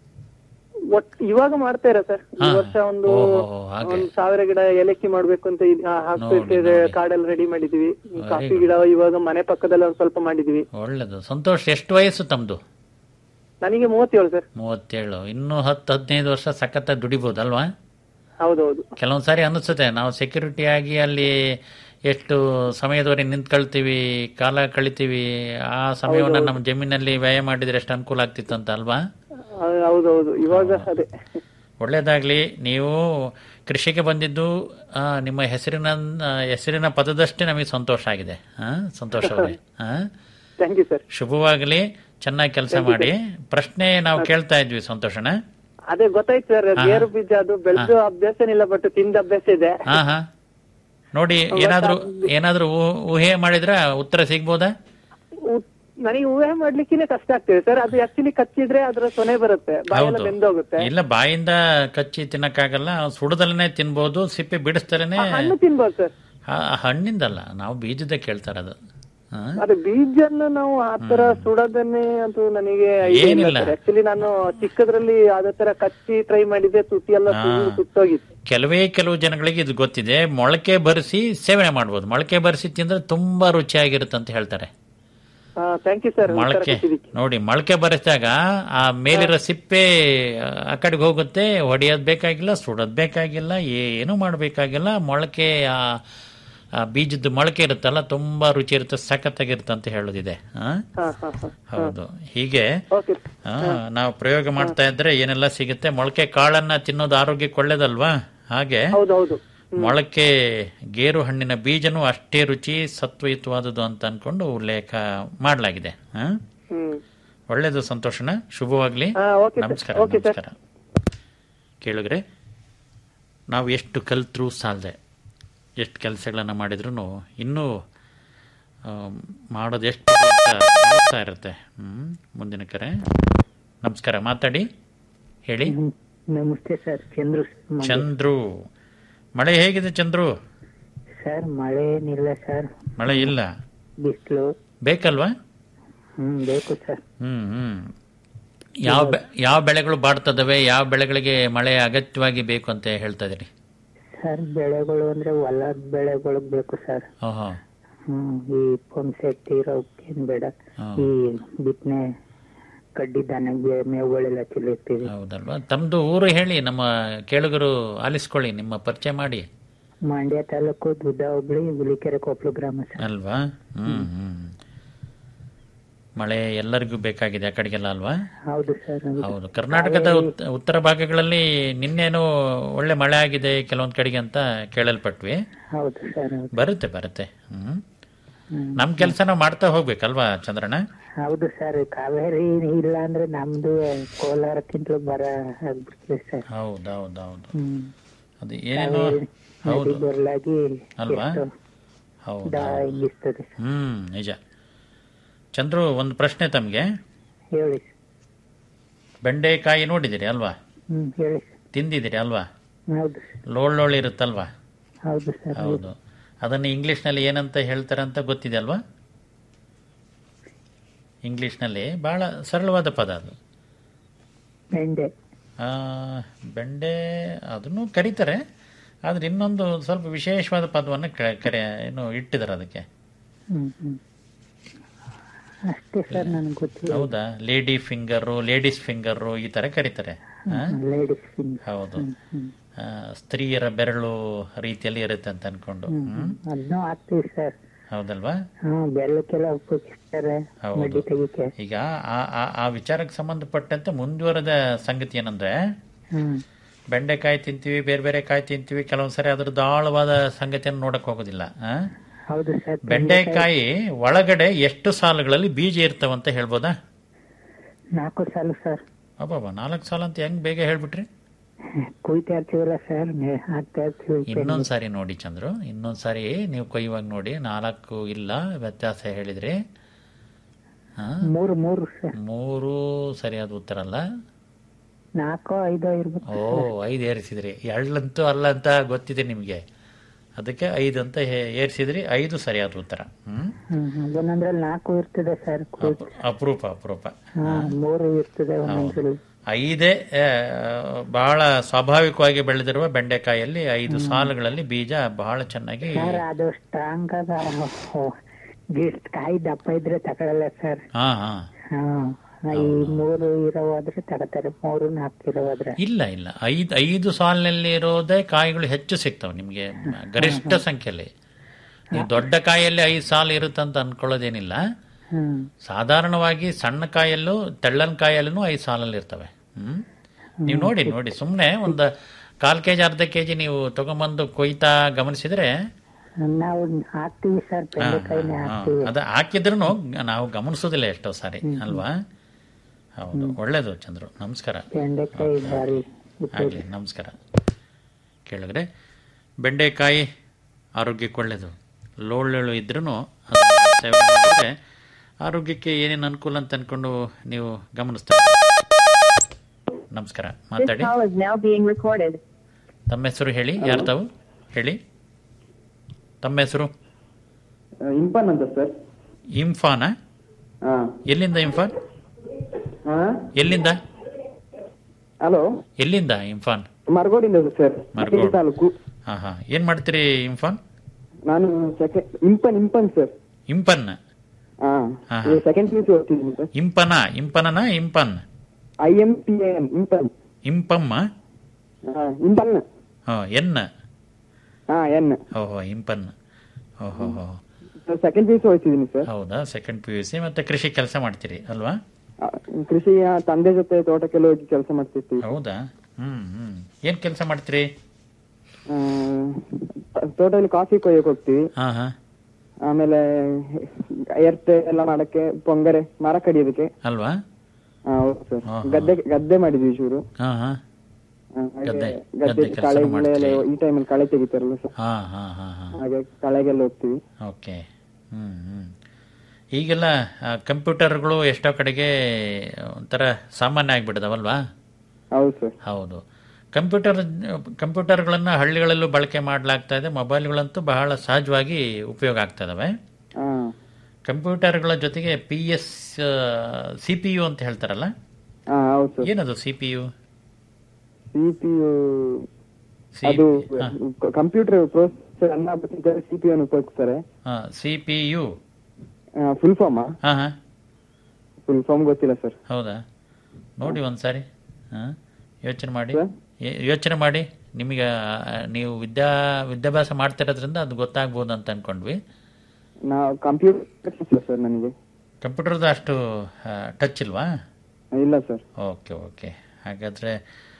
ಒಟ್ ಇವಾಗ ಮಾಡ್ತಾ ಇರ ಸರ್ ಈ ಹಾ. ವರ್ಷ ಒಂದು ಓಹೋ, ಹಾಗೆ. ಒಂದ್ ಸಾವಿರ ಗಿಡ ಏಲಕ್ಕಿ ಮಾಡ್ಬೇಕು ಅಂತ ಇದ್- ಆ, ಹಾಕ್ಬೇಕಿದೆ ನೋಡಿ. ಕಾಡೆಲ್ಲ ರೆಡಿ ಮಾಡಿದೀವಿ ಈ Very ಕಾಫಿ good. ಗಿಡ ಇವಾಗ ಮನೆ ಪಕ್ಕದಲ್ಲಿ ಒಂದ್ ಸ್ವಲ್ಪ ಮಾಡಿದೀವಿ ಒಳ್ಳೇದು ಸಂತೋಷ್ ಎಷ್ಟು ವಯಸ್ಸು ತಮ್ದು ನನಗೆ ಮೂವತ್ತೇಳು ಸರ್ ಮೂವತ್ತೇಳು ಇನ್ನೂ ಹತ್ತು ಹದಿನೈದು ವರ್ಷ ಸಖತ್ತ ದುಡಿಬೋದಲ್ವಾ ಹೌದೌದು ಕೆಲವೊಂದು ಸಾರಿ ಅನಿಸುತ್ತೆ ನಾವು ಸೆಕ್ಯೂರಿಟಿ ಆಗಿ ಅಲ್ಲಿ ಎಷ್ಟು ಸಮಯದವರೆಗೆ ನಿಂತ್ಕೊಳ್ತೀವಿ ಕಾಲ ಕಳಿತೀವಿ ಆ ಸಮಯವನ್ನು ನಮ್ಮ ಜಮೀನಲ್ಲಿ ವ್ಯಯ ಮಾಡಿದ್ರೆ ಎಷ್ಟು ಅನುಕೂಲ ಆಗ್ತಿತ್ತು ಅಂತ ಅಲ್ವಾ ಆ, ಹೌದೌದು ಇವಾಗ ಅದೇ ಒಳ್ಳೇದಾಗ್ಲಿ ನೀವು ಕೃಷಿಗೆ ಬಂದಿದ್ದು ಆ, ನಿಮ್ಮ ಹೆಸರಿನ ಆ, ಹೆಸರಿನ ಪದದಷ್ಟೇ ನಮಗೆ ಸಂತೋಷ ಆಗಿದೆ ಆ, ಸಂತೋಷ ಅವರೇ ಆ? ಥ್ಯಾಂಕ್ ಯು ಸರ್ ಶುಭವಾಗಲಿ ಚೆನ್ನಾಗಿ ಕೆಲಸ ಮಾಡಿ ಪ್ರಶ್ನೆ ನಾವು ಕೇಳ್ತಾ ಇದ್ವಿ ಸಂತೋಷಣ ಅದೇ ಗೊತ್ತಾಯ್ತು ಸರ್ ಹಾ. ಗೇರು ಬೀಜ ಅದು ಬೆಳೆದು ಅಭ್ಯಾಸ ಏನಿಲ್ಲ ಬಟ್ ತಿಂದ ಅಭ್ಯಾಸ ಇದೆ ಹಾ ಹಾ ನೋಡಿ ಏನಾದ್ರೂ ಏನಾದ್ರೂ ಊ- ಊಹೆ ಮಾಡಿದ್ರ ಉತ್ತರ ಸಿಗ್ಬೋದಾ ಉ- ನನಗೆ ಊಹೆ ಮಾಡ್ಲಿಕ್ಕಿನೇ ಕಷ್ಟ ಆಗ್ತಿದೆ ಸರ್ ಅದು ಆಕ್ಚುಲಿ ಕಚ್ಚಿದ್ರೆ ಅದ್ರ ಸೊನೆ ಬರುತ್ತೆ ಬಾಯೆಲ್ಲ ಹೌದು ಬೆಂದೋಗುತ್ತೆ ಇಲ್ಲ ಬಾಯಿಂದ ಕಚ್ಚಿ ತಿನ್ನಕ್ಕಾಗಲ್ಲ ಸುಡದಲ್ಲೇ ತಿನ್ಬೋದು ಸಿಪ್ಪೆ ಬಿಡಿಸ್ದಲೇ ಹಣ್ಣು ತಿನ್ಬೋದು ಸರ್ ಹಣ್ಣಿಂದಲ್ಲ ನಾವು ಬೀಜದ ಕೇಳ್ತಾರದು ಹಾ? ಅದು ಬೀಜನ್ನು ನಾವು ಆತರ ಸುಡೋದನ್ನೇ ಅದು ನನಗೆ ಏನಿಲ್ಲ. ಆಕ್ಚುಲಿ ನಾನು ಚಿಕ್ಕದ್ರಲ್ಲಿ ಅದೇ ತರ ಕಚ್ಚಿ ಟ್ರೈ ಮಾಡಿದ್ದೆ ತುಟಿ ಎಲ್ಲ ಹಾ. ಸುಟ್ಟು ಸುಟ್ಟೋಗಿತ್ತು ಕೆಲವೇ ಕೆಲವು ಜನಗಳಿಗೆ ಇದು ಗೊತ್ತಿದೆ ಮೊಳಕೆ ಬರಿಸಿ ಸೇವನೆ ಮಾಡ್ಬೋದು ಮೊಳಕೆ ಬರಿಸಿ ತಿಂದ್ರೆ ತುಂಬಾ ರುಚಿಯಾಗಿರುತ್ತೆ ಅಂತ ಹೇಳ್ತಾರೆ ಥ್ಯಾಂಕ್ ಯು ಸರ್ ಮೊಳಕೆ ನೋಡಿ ಮೊಳಕೆ ಬರೆಸಿದಾಗ ಆ ಮೇಲಿರೋ ಸಿಪ್ಪೆ ಆ ಕಡೆಗೆ ಹೋಗುತ್ತೆ ಹೊಡೆಯೋದ್ ಬೇಕಾಗಿಲ್ಲ ಸುಡೋದ್ ಬೇಕಾಗಿಲ್ಲ ಏನು ಮಾಡಬೇಕಾಗಿಲ್ಲ ಮೊಳಕೆ ಆ ಆ ಬೀಜದ ಮೊಳಕೆ ಇರುತ್ತಲ್ಲ ತುಂಬಾ ರುಚಿ ಇರುತ್ತೆ ಸಖತ್ತಾಗಿರುತ್ತೆ ಅಂತ ಹೇಳೋದಿದೆ ಆ? ಹೌದು ಹೀಗೆ ಓಕೆ ಆ, ನಾವು ಪ್ರಯೋಗ ಮಾಡ್ತಾ ಇದ್ರೆ ಏನೆಲ್ಲ ಸಿಗುತ್ತೆ ಮೊಳಕೆ ಕಾಳನ್ನ ತಿನ್ನೋದು ಆರೋಗ್ಯಕ್ಕೆ ಒಳ್ಳೇದಲ್ವಾ ಹಾಗೆ ಹೌದೌದು ಮೊಳಕೆ ಗೇರು ಹಣ್ಣಿನ ಬೀಜನೂ ಅಷ್ಟೇ ರುಚಿ ಸತ್ವಯುತವಾದುದು ಅಂತ ಅನ್ಕೊಂಡು ಉಲ್ಲೇಖ ಮಾಡಲಾಗಿದೆ ಆ? ಹ್ಮ್ ಒಳ್ಳೇದು ಸಂತೋಷನ ಶುಭವಾಗ್ಲಿ ಹಾ, ಓಕೆ ಸರ್. ನಮಸ್ಕಾರ ಓಕೆ ಸರ್. ನಮಸ್ಕಾರ ಕೇಳಿದ್ರೆ ನಾವು ಎಷ್ಟು ಕಲ್ತ್ರೂ ಸಾಲದೆ ಎಷ್ಟು ಕೆಲಸಗಳನ್ನು ಮಾಡಿದ್ರು ಇನ್ನೂ ಆ, ಮಾಡೋದು ಎಷ್ಟು ಅಂತ ಅನಿಸ್ತಾ ಇರುತ್ತೆ ಹ್ಮ್ ಮುಂದಿನ ಕರೆ ನಮಸ್ಕಾರ ಮಾತಾಡಿ ಹೇಳಿ ನಮಸ್ತೆ ಸರ್ ಚಂದ್ರು ಚಂದ್ರು ಮಳೆ ಹೇಗಿದೆ ಚಂದ್ರು ಸರ್ ಮಳೆ ಏನಿಲ್ಲ ಸರ್ ಮಳೆ ಇಲ್ಲ ಬಿಸಿಲು ಬೇಕಲ್ವಾ ಹ್ಮ್ ಬೇಕು ಸರ್ ಹ್ಮ್ ಹ್ಮ್ ಯಾವ ಬೆ- ಯಾವ ಬೆಳೆಗಳು ಬಾಡ್ತದವೆ ಯಾವ ಬೆಳೆಗಳಿಗೆ ಮಳೆ ಅಗತ್ಯವಾಗಿ ಬೇಕು ಅಂತ ಹೇಳ್ತಾ ಇದೀರಿ ಸರ್ ಬೆಳೆಗಳು ಅಂದ್ರೆ ಹೊಲದ ಬೆಳೆಗಳು ಬೇಕು ಸರ್ ಓಹೋ ಹ್ಮ್ ಈ ಪಂಪ್ ಸೆಟ್ ಇರೋಕೇನ್ ಬೇಡ ಹಾ. ಈ ಬಿತ್ತನೆ ಕಡ್ಡಿ ಧಾನ್ಯ ಬೆ- ಮೇವುಗಳೆಲ್ಲ ಚೆಲ್ಲಿರ್ತೀವಿ ಹೌದಲ್ವಾ ತಮ್ದು ಊರು ಹೇಳಿ ನಮ್ಮ ಕೇಳುಗರು ಆಲಿಸ್ಕೊಳ್ಳಿ ನಿಮ್ಮ ಪರಿಚಯ ಮಾಡಿ ಮಂಡ್ಯ ತಾಲೂಕು ದುದ್ದ ಹೋಬಳಿ ಹುಲಿಕೆರೆ ಕೊಪ್ಪಳು ಗ್ರಾಮ ಸರ್ ಅಲ್ವಾ ಹ್ಮ್ ಹ್ಮ್ ಮಳೆ ಎಲ್ಲರಿಗೂ ಬೇಕಾಗಿದೆ ಆ ಕಡೆಗೆಲ್ಲ ಅಲ್ವಾ ಹೌದು ಸರ್ ಹೌದು ಕರ್ನಾಟಕದ ಉತ್- ಉತ್ತರ ಭಾಗಗಳಲ್ಲಿ ನಿನ್ನೇನು ಒಳ್ಳೆ ಮಳೆ ಆಗಿದೆ ಕೆಲವೊಂದ್ ಕಡೆಗೆ ಅಂತ ಕೇಳಲ್ಪಟ್ವಿ ಹೌದು ಸರ್ ಹೌದು ಬರುತ್ತೆ ಬರುತ್ತೆ ಹ್ಮ್ ಹ್ಮ್. ನಮ್ ಕೆಲಸ ನಾವು ಮಾಡ್ತಾ ಹೋಗ್ಬೇಕಲ್ವಾ ಚಂದ್ರಣ್ಣ ಹೌದು ಸರ್ ಕಾವೇರಿ ಇಲ್ಲ ಅಂದ್ರೆ ನಮ್ದು ಕೋಲಾರಕ್ಕಿಂತಲೂ ಬರ ಆಗ್ಬಿಡ್ತದೆ ಸರ್ ಹೌದೌದೌದು ಹ್ಮ್ ಅದು ಏನೇನೋ ಕಾವೇರಿ ಹೌದು ನದಿ ಬರಲಾಗಿ ಅಲ್ವಾ? ಎಷ್ಟು ಹೌದು ದಾ ಹಿಗ್ಗಿಸ್ತದೆ ಹ್ಮ್ ನಿಜ ಚಂದ್ರು ಒಂದು ಪ್ರಶ್ನೆ ತಮ್ಗೆ ಹೇಳಿ ಬೆಂಡೆಕಾಯಿ ನೋಡಿದಿರಿ ಅಲ್ವಾ ಹ್ಮ್ ಹೇಳಿ ತಿಂದಿದ್ದೀರಿ ಅಲ್ವಾ ಹೌದು ಲೋಳ್ ಇರುತ್ತಲ್ವಾ ಹೌದು ಸರ್ ಹೌದು ಅದನ್ನು ಇಂಗ್ಲಿಷ್ನಲ್ಲಿ ಏನಂತ ಹೇಳ್ತಾರೆ ಅಂತ ಗೊತ್ತಿದೆ ಅಲ್ವಾ ಇಂಗ್ಲಿಷ್ನಲ್ಲಿ ಬಹಳ ಸರಳವಾದ ಪದ ಅದು ಬೆಂಡೆ ಆ, ಬೆಂಡೆ ಅದನ್ನು ಕರೀತಾರೆ ಆದ್ರೆ ಇನ್ನೊಂದು ಸ್ವಲ್ಪ ವಿಶೇಷವಾದ ಪದವನ್ನು ಕ- ಕರೆ ಏನು ಇಟ್ಟಿದ್ದಾರೆ ಅದಕ್ಕೆ ಹ್ಮ್ ಹ್ಮ್ ಅಷ್ಟೇ ಸರ್ ನನಗೆ ಗೊತ್ತಿಲ್ಲ ಹೌದಾ ಲೇಡಿ ಫಿಂಗರು ಲೇಡೀಸ್ ಫಿಂಗರು ಈ ತರ ಕರೀತಾರೆ ಆ? ಲೇಡೀಸ್ ಫಿಂಗರ್ ಹೌದು ಆ, ಸ್ತ್ರೀಯರ ಬೆರಳು ರೀತಿಯಲ್ಲಿ ಇರುತ್ತೆ ಅಂತ ಅನ್ಕೊಂಡು ಹ್ಮ್ ಅದನ್ನೂ ಹಾಕ್ತೀವಿ ಸರ್ ಹೌದಲ್ವಾ ಹ್ಮ್ ಬೆಲ್ಲಕ್ಕೆಲ್ಲ ಉಪಯೋಗಿಸ್ತಾರೆ ಹೌದು. ಮಡ್ಡಿ ತೆಗಿಕೆ ಈಗ ಆ ಆ- ಆ ವಿಚಾರಕ್ಕೆ ಸಂಬಂಧಪಟ್ಟಂತೆ ಮುಂದುವರೆದ ಸಂಗತಿ ಏನಂದ್ರೆ ಹ್ಮ್ ಬೆಂಡೆಕಾಯಿ ತಿಂತೀವಿ ಬೇರೆ ಬೇರೆ ಕಾಯಿ ತಿಂತೀವಿ ಕೆಲವೊಂದ್ಸರಿ ಅದ್ರದ್ದು ಆಳವಾದ ಸಂಗತಿಯನ್ನು ನೋಡಕ್ ಹೋಗೋದಿಲ್ಲ ಆ? ಹೌದು ಸರ್ ಬೆಂಡೆಕಾಯಿ ಒಳಗಡೆ ಎಷ್ಟು ಸಾಲುಗಳಲ್ಲಿ ಬೀಜ ಇರ್ತಾವಂತ ಹೇಳ್ಬೋದಾ ನಾಲ್ಕು ಸಾಲು ಸರ್ ಅಬ್ಬಬ್ಬ ನಾಲ್ಕು ಸಾಲ ಅಂತ ಹೆಂಗ್ ಬೇಗ ಹೇಳ್ಬಿಟ್ರಿ ಕುಯ್ತಾ ಇರ್ತೀವಲ್ಲ ಸರ್ ಹಾಕ್ತಾ ಇರ್ತೀವಿ ಇನ್ನೊಂದ್ ಸಾರಿ ನೋಡಿ ಚಂದ್ರು ಇನ್ನೊಂದ್ ಸಾರಿ ನೀವು ಕೊಯ್ಯುವಾಗ ನೋಡಿ ನಾಲ್ಕು ಇಲ್ಲ ವ್ಯತ್ಯಾಸ ಹೇಳಿದ್ರಿ ಹಾ? ಮೂರು ಮೂರು ಸರ್ ಮೂರು ಸರಿಯಾದ ಉತ್ತರ ಅಲ್ಲ ನಾಲ್ಕು ಐದು ಇರ್ಬೇಕು ಓ ಐದು ಏರಿಸಿದ್ರಿ ಎಳ್ಳಂತೂ ಅಲ್ಲ ಅಂತ ಗೊತ್ತಿದೆ ನಿಮ್ಗೆ ಅದಕ್ಕೆ ಐದು ಅಂತ ಹೇ- ಏರಿಸಿದ್ರಿ ಐದು ಸರಿಯಾದ ಉತ್ತರ ಹ್ಮ್ ಹ್ಮ್ ಅದನ್ನಂದ್ರೆ ನಾಲ್ಕು ಇರ್ತದೆ ಸರ್ ಅಪ್- ಅಪರೂಪ ಅಪರೂಪ ಹಾ ಮೂರು ಇರ್ತದೆ ಒಂದೊಂದ್ಸಲಿ ಐದೇ ಆ, ಬಹಳ ಸ್ವಾಭಾವಿಕವಾಗಿ ಬೆಳೆದಿರುವ ಬೆಂಡೆಕಾಯಲ್ಲಿ ಐದು ಸಾಲುಗಳಲ್ಲಿ ಬೀಜ ಬಹಳ ಚೆನ್ನಾಗಿ ಸರ್ ಅದು ಸ್ಟ್ರಾಂಗ್ ಆಗ ಗಿಡ್ ಕಾಯಿ ದಪ್ಪ ಇದ್ರೆ ತಗೊಳಲ್ಲ ಸರ್ ಹಾ ಹಾ ಹಾ ಈ ಮೂರು ಇರೋವಾದ್ರೆ ತಗೋತಾರೆ ಮೂರು ನಾಲ್ಕು ಇರೋವಾದ್ರೆ ಇಲ್ಲ ಇಲ್ಲ ಐದು ಐದು ಸಾಲಿನಲ್ಲಿ ಇರೋದೇ ಕಾಯಿಗಳು ಹೆಚ್ಚು ಸಿಗ್ತವೆ ನಿಮಗೆ ಗರಿಷ್ಠ ಸಂಖ್ಯೆಯಲ್ಲಿ ನೀವು ದೊಡ್ಡ ಕಾಯಲ್ಲಿ ಐದು ಸಾಲು ಇರುತ್ತಂತ ಅನ್ಕೊಳ್ಳೋದೇನಿಲ್ಲ ಹ್ಮ್ ಸಾಧಾರಣವಾಗಿ ಸಣ್ಣ ಕಾಯಲ್ಲೂ ತೆಳ್ಳನ ಕಾಯಲ್ಲೂ ಐದು ಸಾಲಲ್ಲಿ ಇರ್ತವೆ ಹ್ಮ್ ನೀವು ನೋಡಿ ನೋಡಿ ಸುಮ್ಮನೆ ಒಂದು ಕಾಲ್ ಕೆಜಿ ಅರ್ಧ ಕೆಜಿ ನೀವು ತಗೊಂಬಂದು ಕೊಯ್ತಾ ಗಮನಿಸಿದ್ರೆ ನಾವು ಹಾಕ್ತೀವಿ ಸರ್ ಬೆಂಡೆಕಾಯಿನೇ ಹಾಕ್ತೀವಿ ಅದ ಹಾಕಿದ್ರು ನಾವು ಗಮನಿಸೋದಿಲ್ಲ ಎಷ್ಟೋ ಸಾರಿ ಅಲ್ವಾ ಹೌದು ಒಳ್ಳೇದು ಚಂದ್ರು ನಮಸ್ಕಾರ ಬೆಂಡೆಕಾಯಿ ಬಾರಿ ಆಗಲಿ ನಮಸ್ಕಾರ ಕೇಳಿದ್ರೆ ಬೆಂಡೆಕಾಯಿ ಆರೋಗ್ಯಕ್ಕೆ ಒಳ್ಳೆಯದು ಲೋಳೆಳು ಇದ್ರೂ ಸೇವನೆ ಮಾಡಿದ್ರೆ ಆರೋಗ್ಯಕ್ಕೆ ಏನೇನು ಅನುಕೂಲ ಅಂತ ಅನ್ಕೊಂಡು ನೀವು ಗಮನಿಸ್ತಾ ನಮಸ್ಕಾರ ಮಾತಾಡಿ call is now being recorded. ತಮ್ಮ ಹೆಸರು ಹೇಳಿ ಯಾರು ತಾವು ಹೇಳಿ ತಮ್ಮ ಹೆಸರು ಇಂಪನ್ ಅಂತ ಸರ್ ಇಂಫಾನ ಹಾ ಎಲ್ಲಿಂದ ಇಂಫಾನ್ ಹಾ ಎಲ್ಲಿಂದ ಹಲೋ ಎಲ್ಲಿಂದ ಇಂಫಾನ್ ಮರಗೋಡಿಂದ ಸರ್ ಮರಗೋಡು. ತಾಲೂಕು ಹಾ ಹಾ ಏನ್ ಮಾಡ್ತೀರಿ ಇಂಫಾನ್ ನಾನು ಸೆಕೆಂಡ್ ಇಂಪನ್ ಇಂಪನ್ ಸರ್ ಇಂಪನ್ ಹಾ ಹಾ, ಇದು ಹಾ. ಸೆಕೆಂಡ್ ಪಿ ಯು ಸಿ ಓದ್ತಿದ್ದೀನಿ ಸರ್ ಇಂಪನ ಇಂಪನನ Impana I M P N Impana ಇಂಪಮ್ಮ ಹಾ ಇಂಪನ್ ಹೋ ಎನ್ ಹಾ ಎನ್ ಓಹೋ ಇಂಪನ್ ಓಹೋ ಹೋ ಸೆಕೆಂಡ್ ಪಿ ಯು ಸಿ ಓದ್ತಿದ್ದೀನಿ ಸರ್ ಹೌದಾ ಸೆಕೆಂಡ್ ಪಿ ಯು ಸಿ ಮತ್ತೆ ಕೃಷಿ ಕೆಲಸ ಮಾಡ್ತೀರಿ ಅಲ್ವಾ ಆ, ಕೃಷಿ ಆ, ತಂದೆ ಜೊತೆ ತೋಟಕ್ಕೆಲ್ಲ ಹೋಗಿ ಕೆಲಸ ಮಾಡ್ತಿರ್ತೀವಿ ಹೌದಾ ಹ್ಮ್ ಹ್ಮ್ ಏನ್ ಕೆಲಸ ಮಾಡ್ತೀರಿ ಆ, ತೋಟದಲ್ಲಿ ಕಾಫಿ ಕೊಯ್ಯಕ್ ಹೋಗ್ತೀವಿ ಹಾ ಹಾ ಆಮೇಲೆ ಎರ್ತೆ ಎಲ್ಲ ಮಾಡಕ್ಕೆ ಪೊಂಗರೆ ಮರ ಕಡಿಯೋದಕ್ಕೆ ಅಲ್ವಾ ಹಾ, ಹೌದು ಸರ್ ಹಾ, ಹಾ. ಗದ್ದೆ ಗದ್ದೆ ಮಾಡಿದ್ವಿ ಚೂರು ಹಾ ಹಾ ಆ, ಹಾಗೆ ಗದ್ದೆ- ಗದ್ದೆ ಗದ್ದೆ ಕಳೆ ಕೆಲ್ಸನೂ ಗಿಳೆ ಎಲ್ಲ ಮಾಡ್ತೀರಿ. ಈ ಟೈಮಲ್ಲಿ ಕಳೆ ತೆಗಿತಾರಲ್ಲ ಸರ್ ಹಾ ಹಾ ಹಾ ಹಾ ಹಾಗೆ ಕಳೆಗೆಲ್ಲ ಹೋಗ್ತೀವಿ ಓಕೆ ಹ್ಮ್ ಹ್ಮ್ ಈಗೆಲ್ಲ ಆ, ಕಂಪ್ಯೂಟರ್ಗಳು ಎಷ್ಟೋ ಕಡೆಗೆ ಒಂಥರ ಸಾಮಾನ್ಯ ಆಗ್ಬಿಡದವಲ್ವಾ ಹೌದು ಸರ್ ಹೌದು ಕಂಪ್ಯೂಟರ್ ಕಂಪ್ಯೂಟರ್ಗಳನ್ನು ಹಳ್ಳಿಗಳಲ್ಲೂ ಬಳಕೆ ಮಾಡಲಾಗ್ತಾ ಇದೆ ಮೊಬೈಲ್ಗಳಂತೂ ಬಹಳ ಸಹಜವಾಗಿ ಉಪಯೋಗ ಆಗ್ತಾ ಇದಾವೆ ಹಾ ಕಂಪ್ಯೂಟರ್ಗಳ ಜೊತೆಗೆ P S C P U ಅಂತ ಹೇಳ್ತಾರಲ್ಲ ಹಾ ಹೌದು ಸರ್ ಏನದು C P U C P U ಅದು ಕಂಪ್ಯೂಟರ್ ಪ್ರೋಸೆಸರ್ ಅನ್ನ ಬರ್ತಿದ್ದಾರೆ ಸಿ ಪಿ ಯು ಉಪಯೋಗಿಸ್ತಾರೆ C P U full form ಹಾ ಹಾ ಫುಲ್ ಫಾರ್ಮ್ ಗೊತ್ತಿಲ್ಲ ಸರ್ ಹೌದಾ ನೋಡಿ ಒಂದ್ಸಾರಿ ಹಾ ಯೋಚನೆ ಮಾಡಿ ಸರ್? ಯೇ- ಯೋಚನೆ ಮಾಡಿ ನಿಮಗೆ ಆ, ನೀವು ವಿದ್ಯಾ ವಿದ್ಯಾಭ್ಯಾಸ ಮಾಡ್ತಿರೋದ್ರಿಂದ ಅದು ಗೊತ್ತಾಗ್ಬೋದು ಅಂತ ಅನ್ಕೊಂಡ್ವಿ ನಾವು ಕಂಪ್ಯೂಟರ್ ಸರ್ ನನಗೆ ಕಂಪ್ಯೂಟರ್ದು ಅಷ್ಟು ಟಚ್ ಇಲ್ವಾ ಇಲ್ಲ ಸರ್ ಓಕೆ ಓಕೆ ಹಾಗಾದರೆ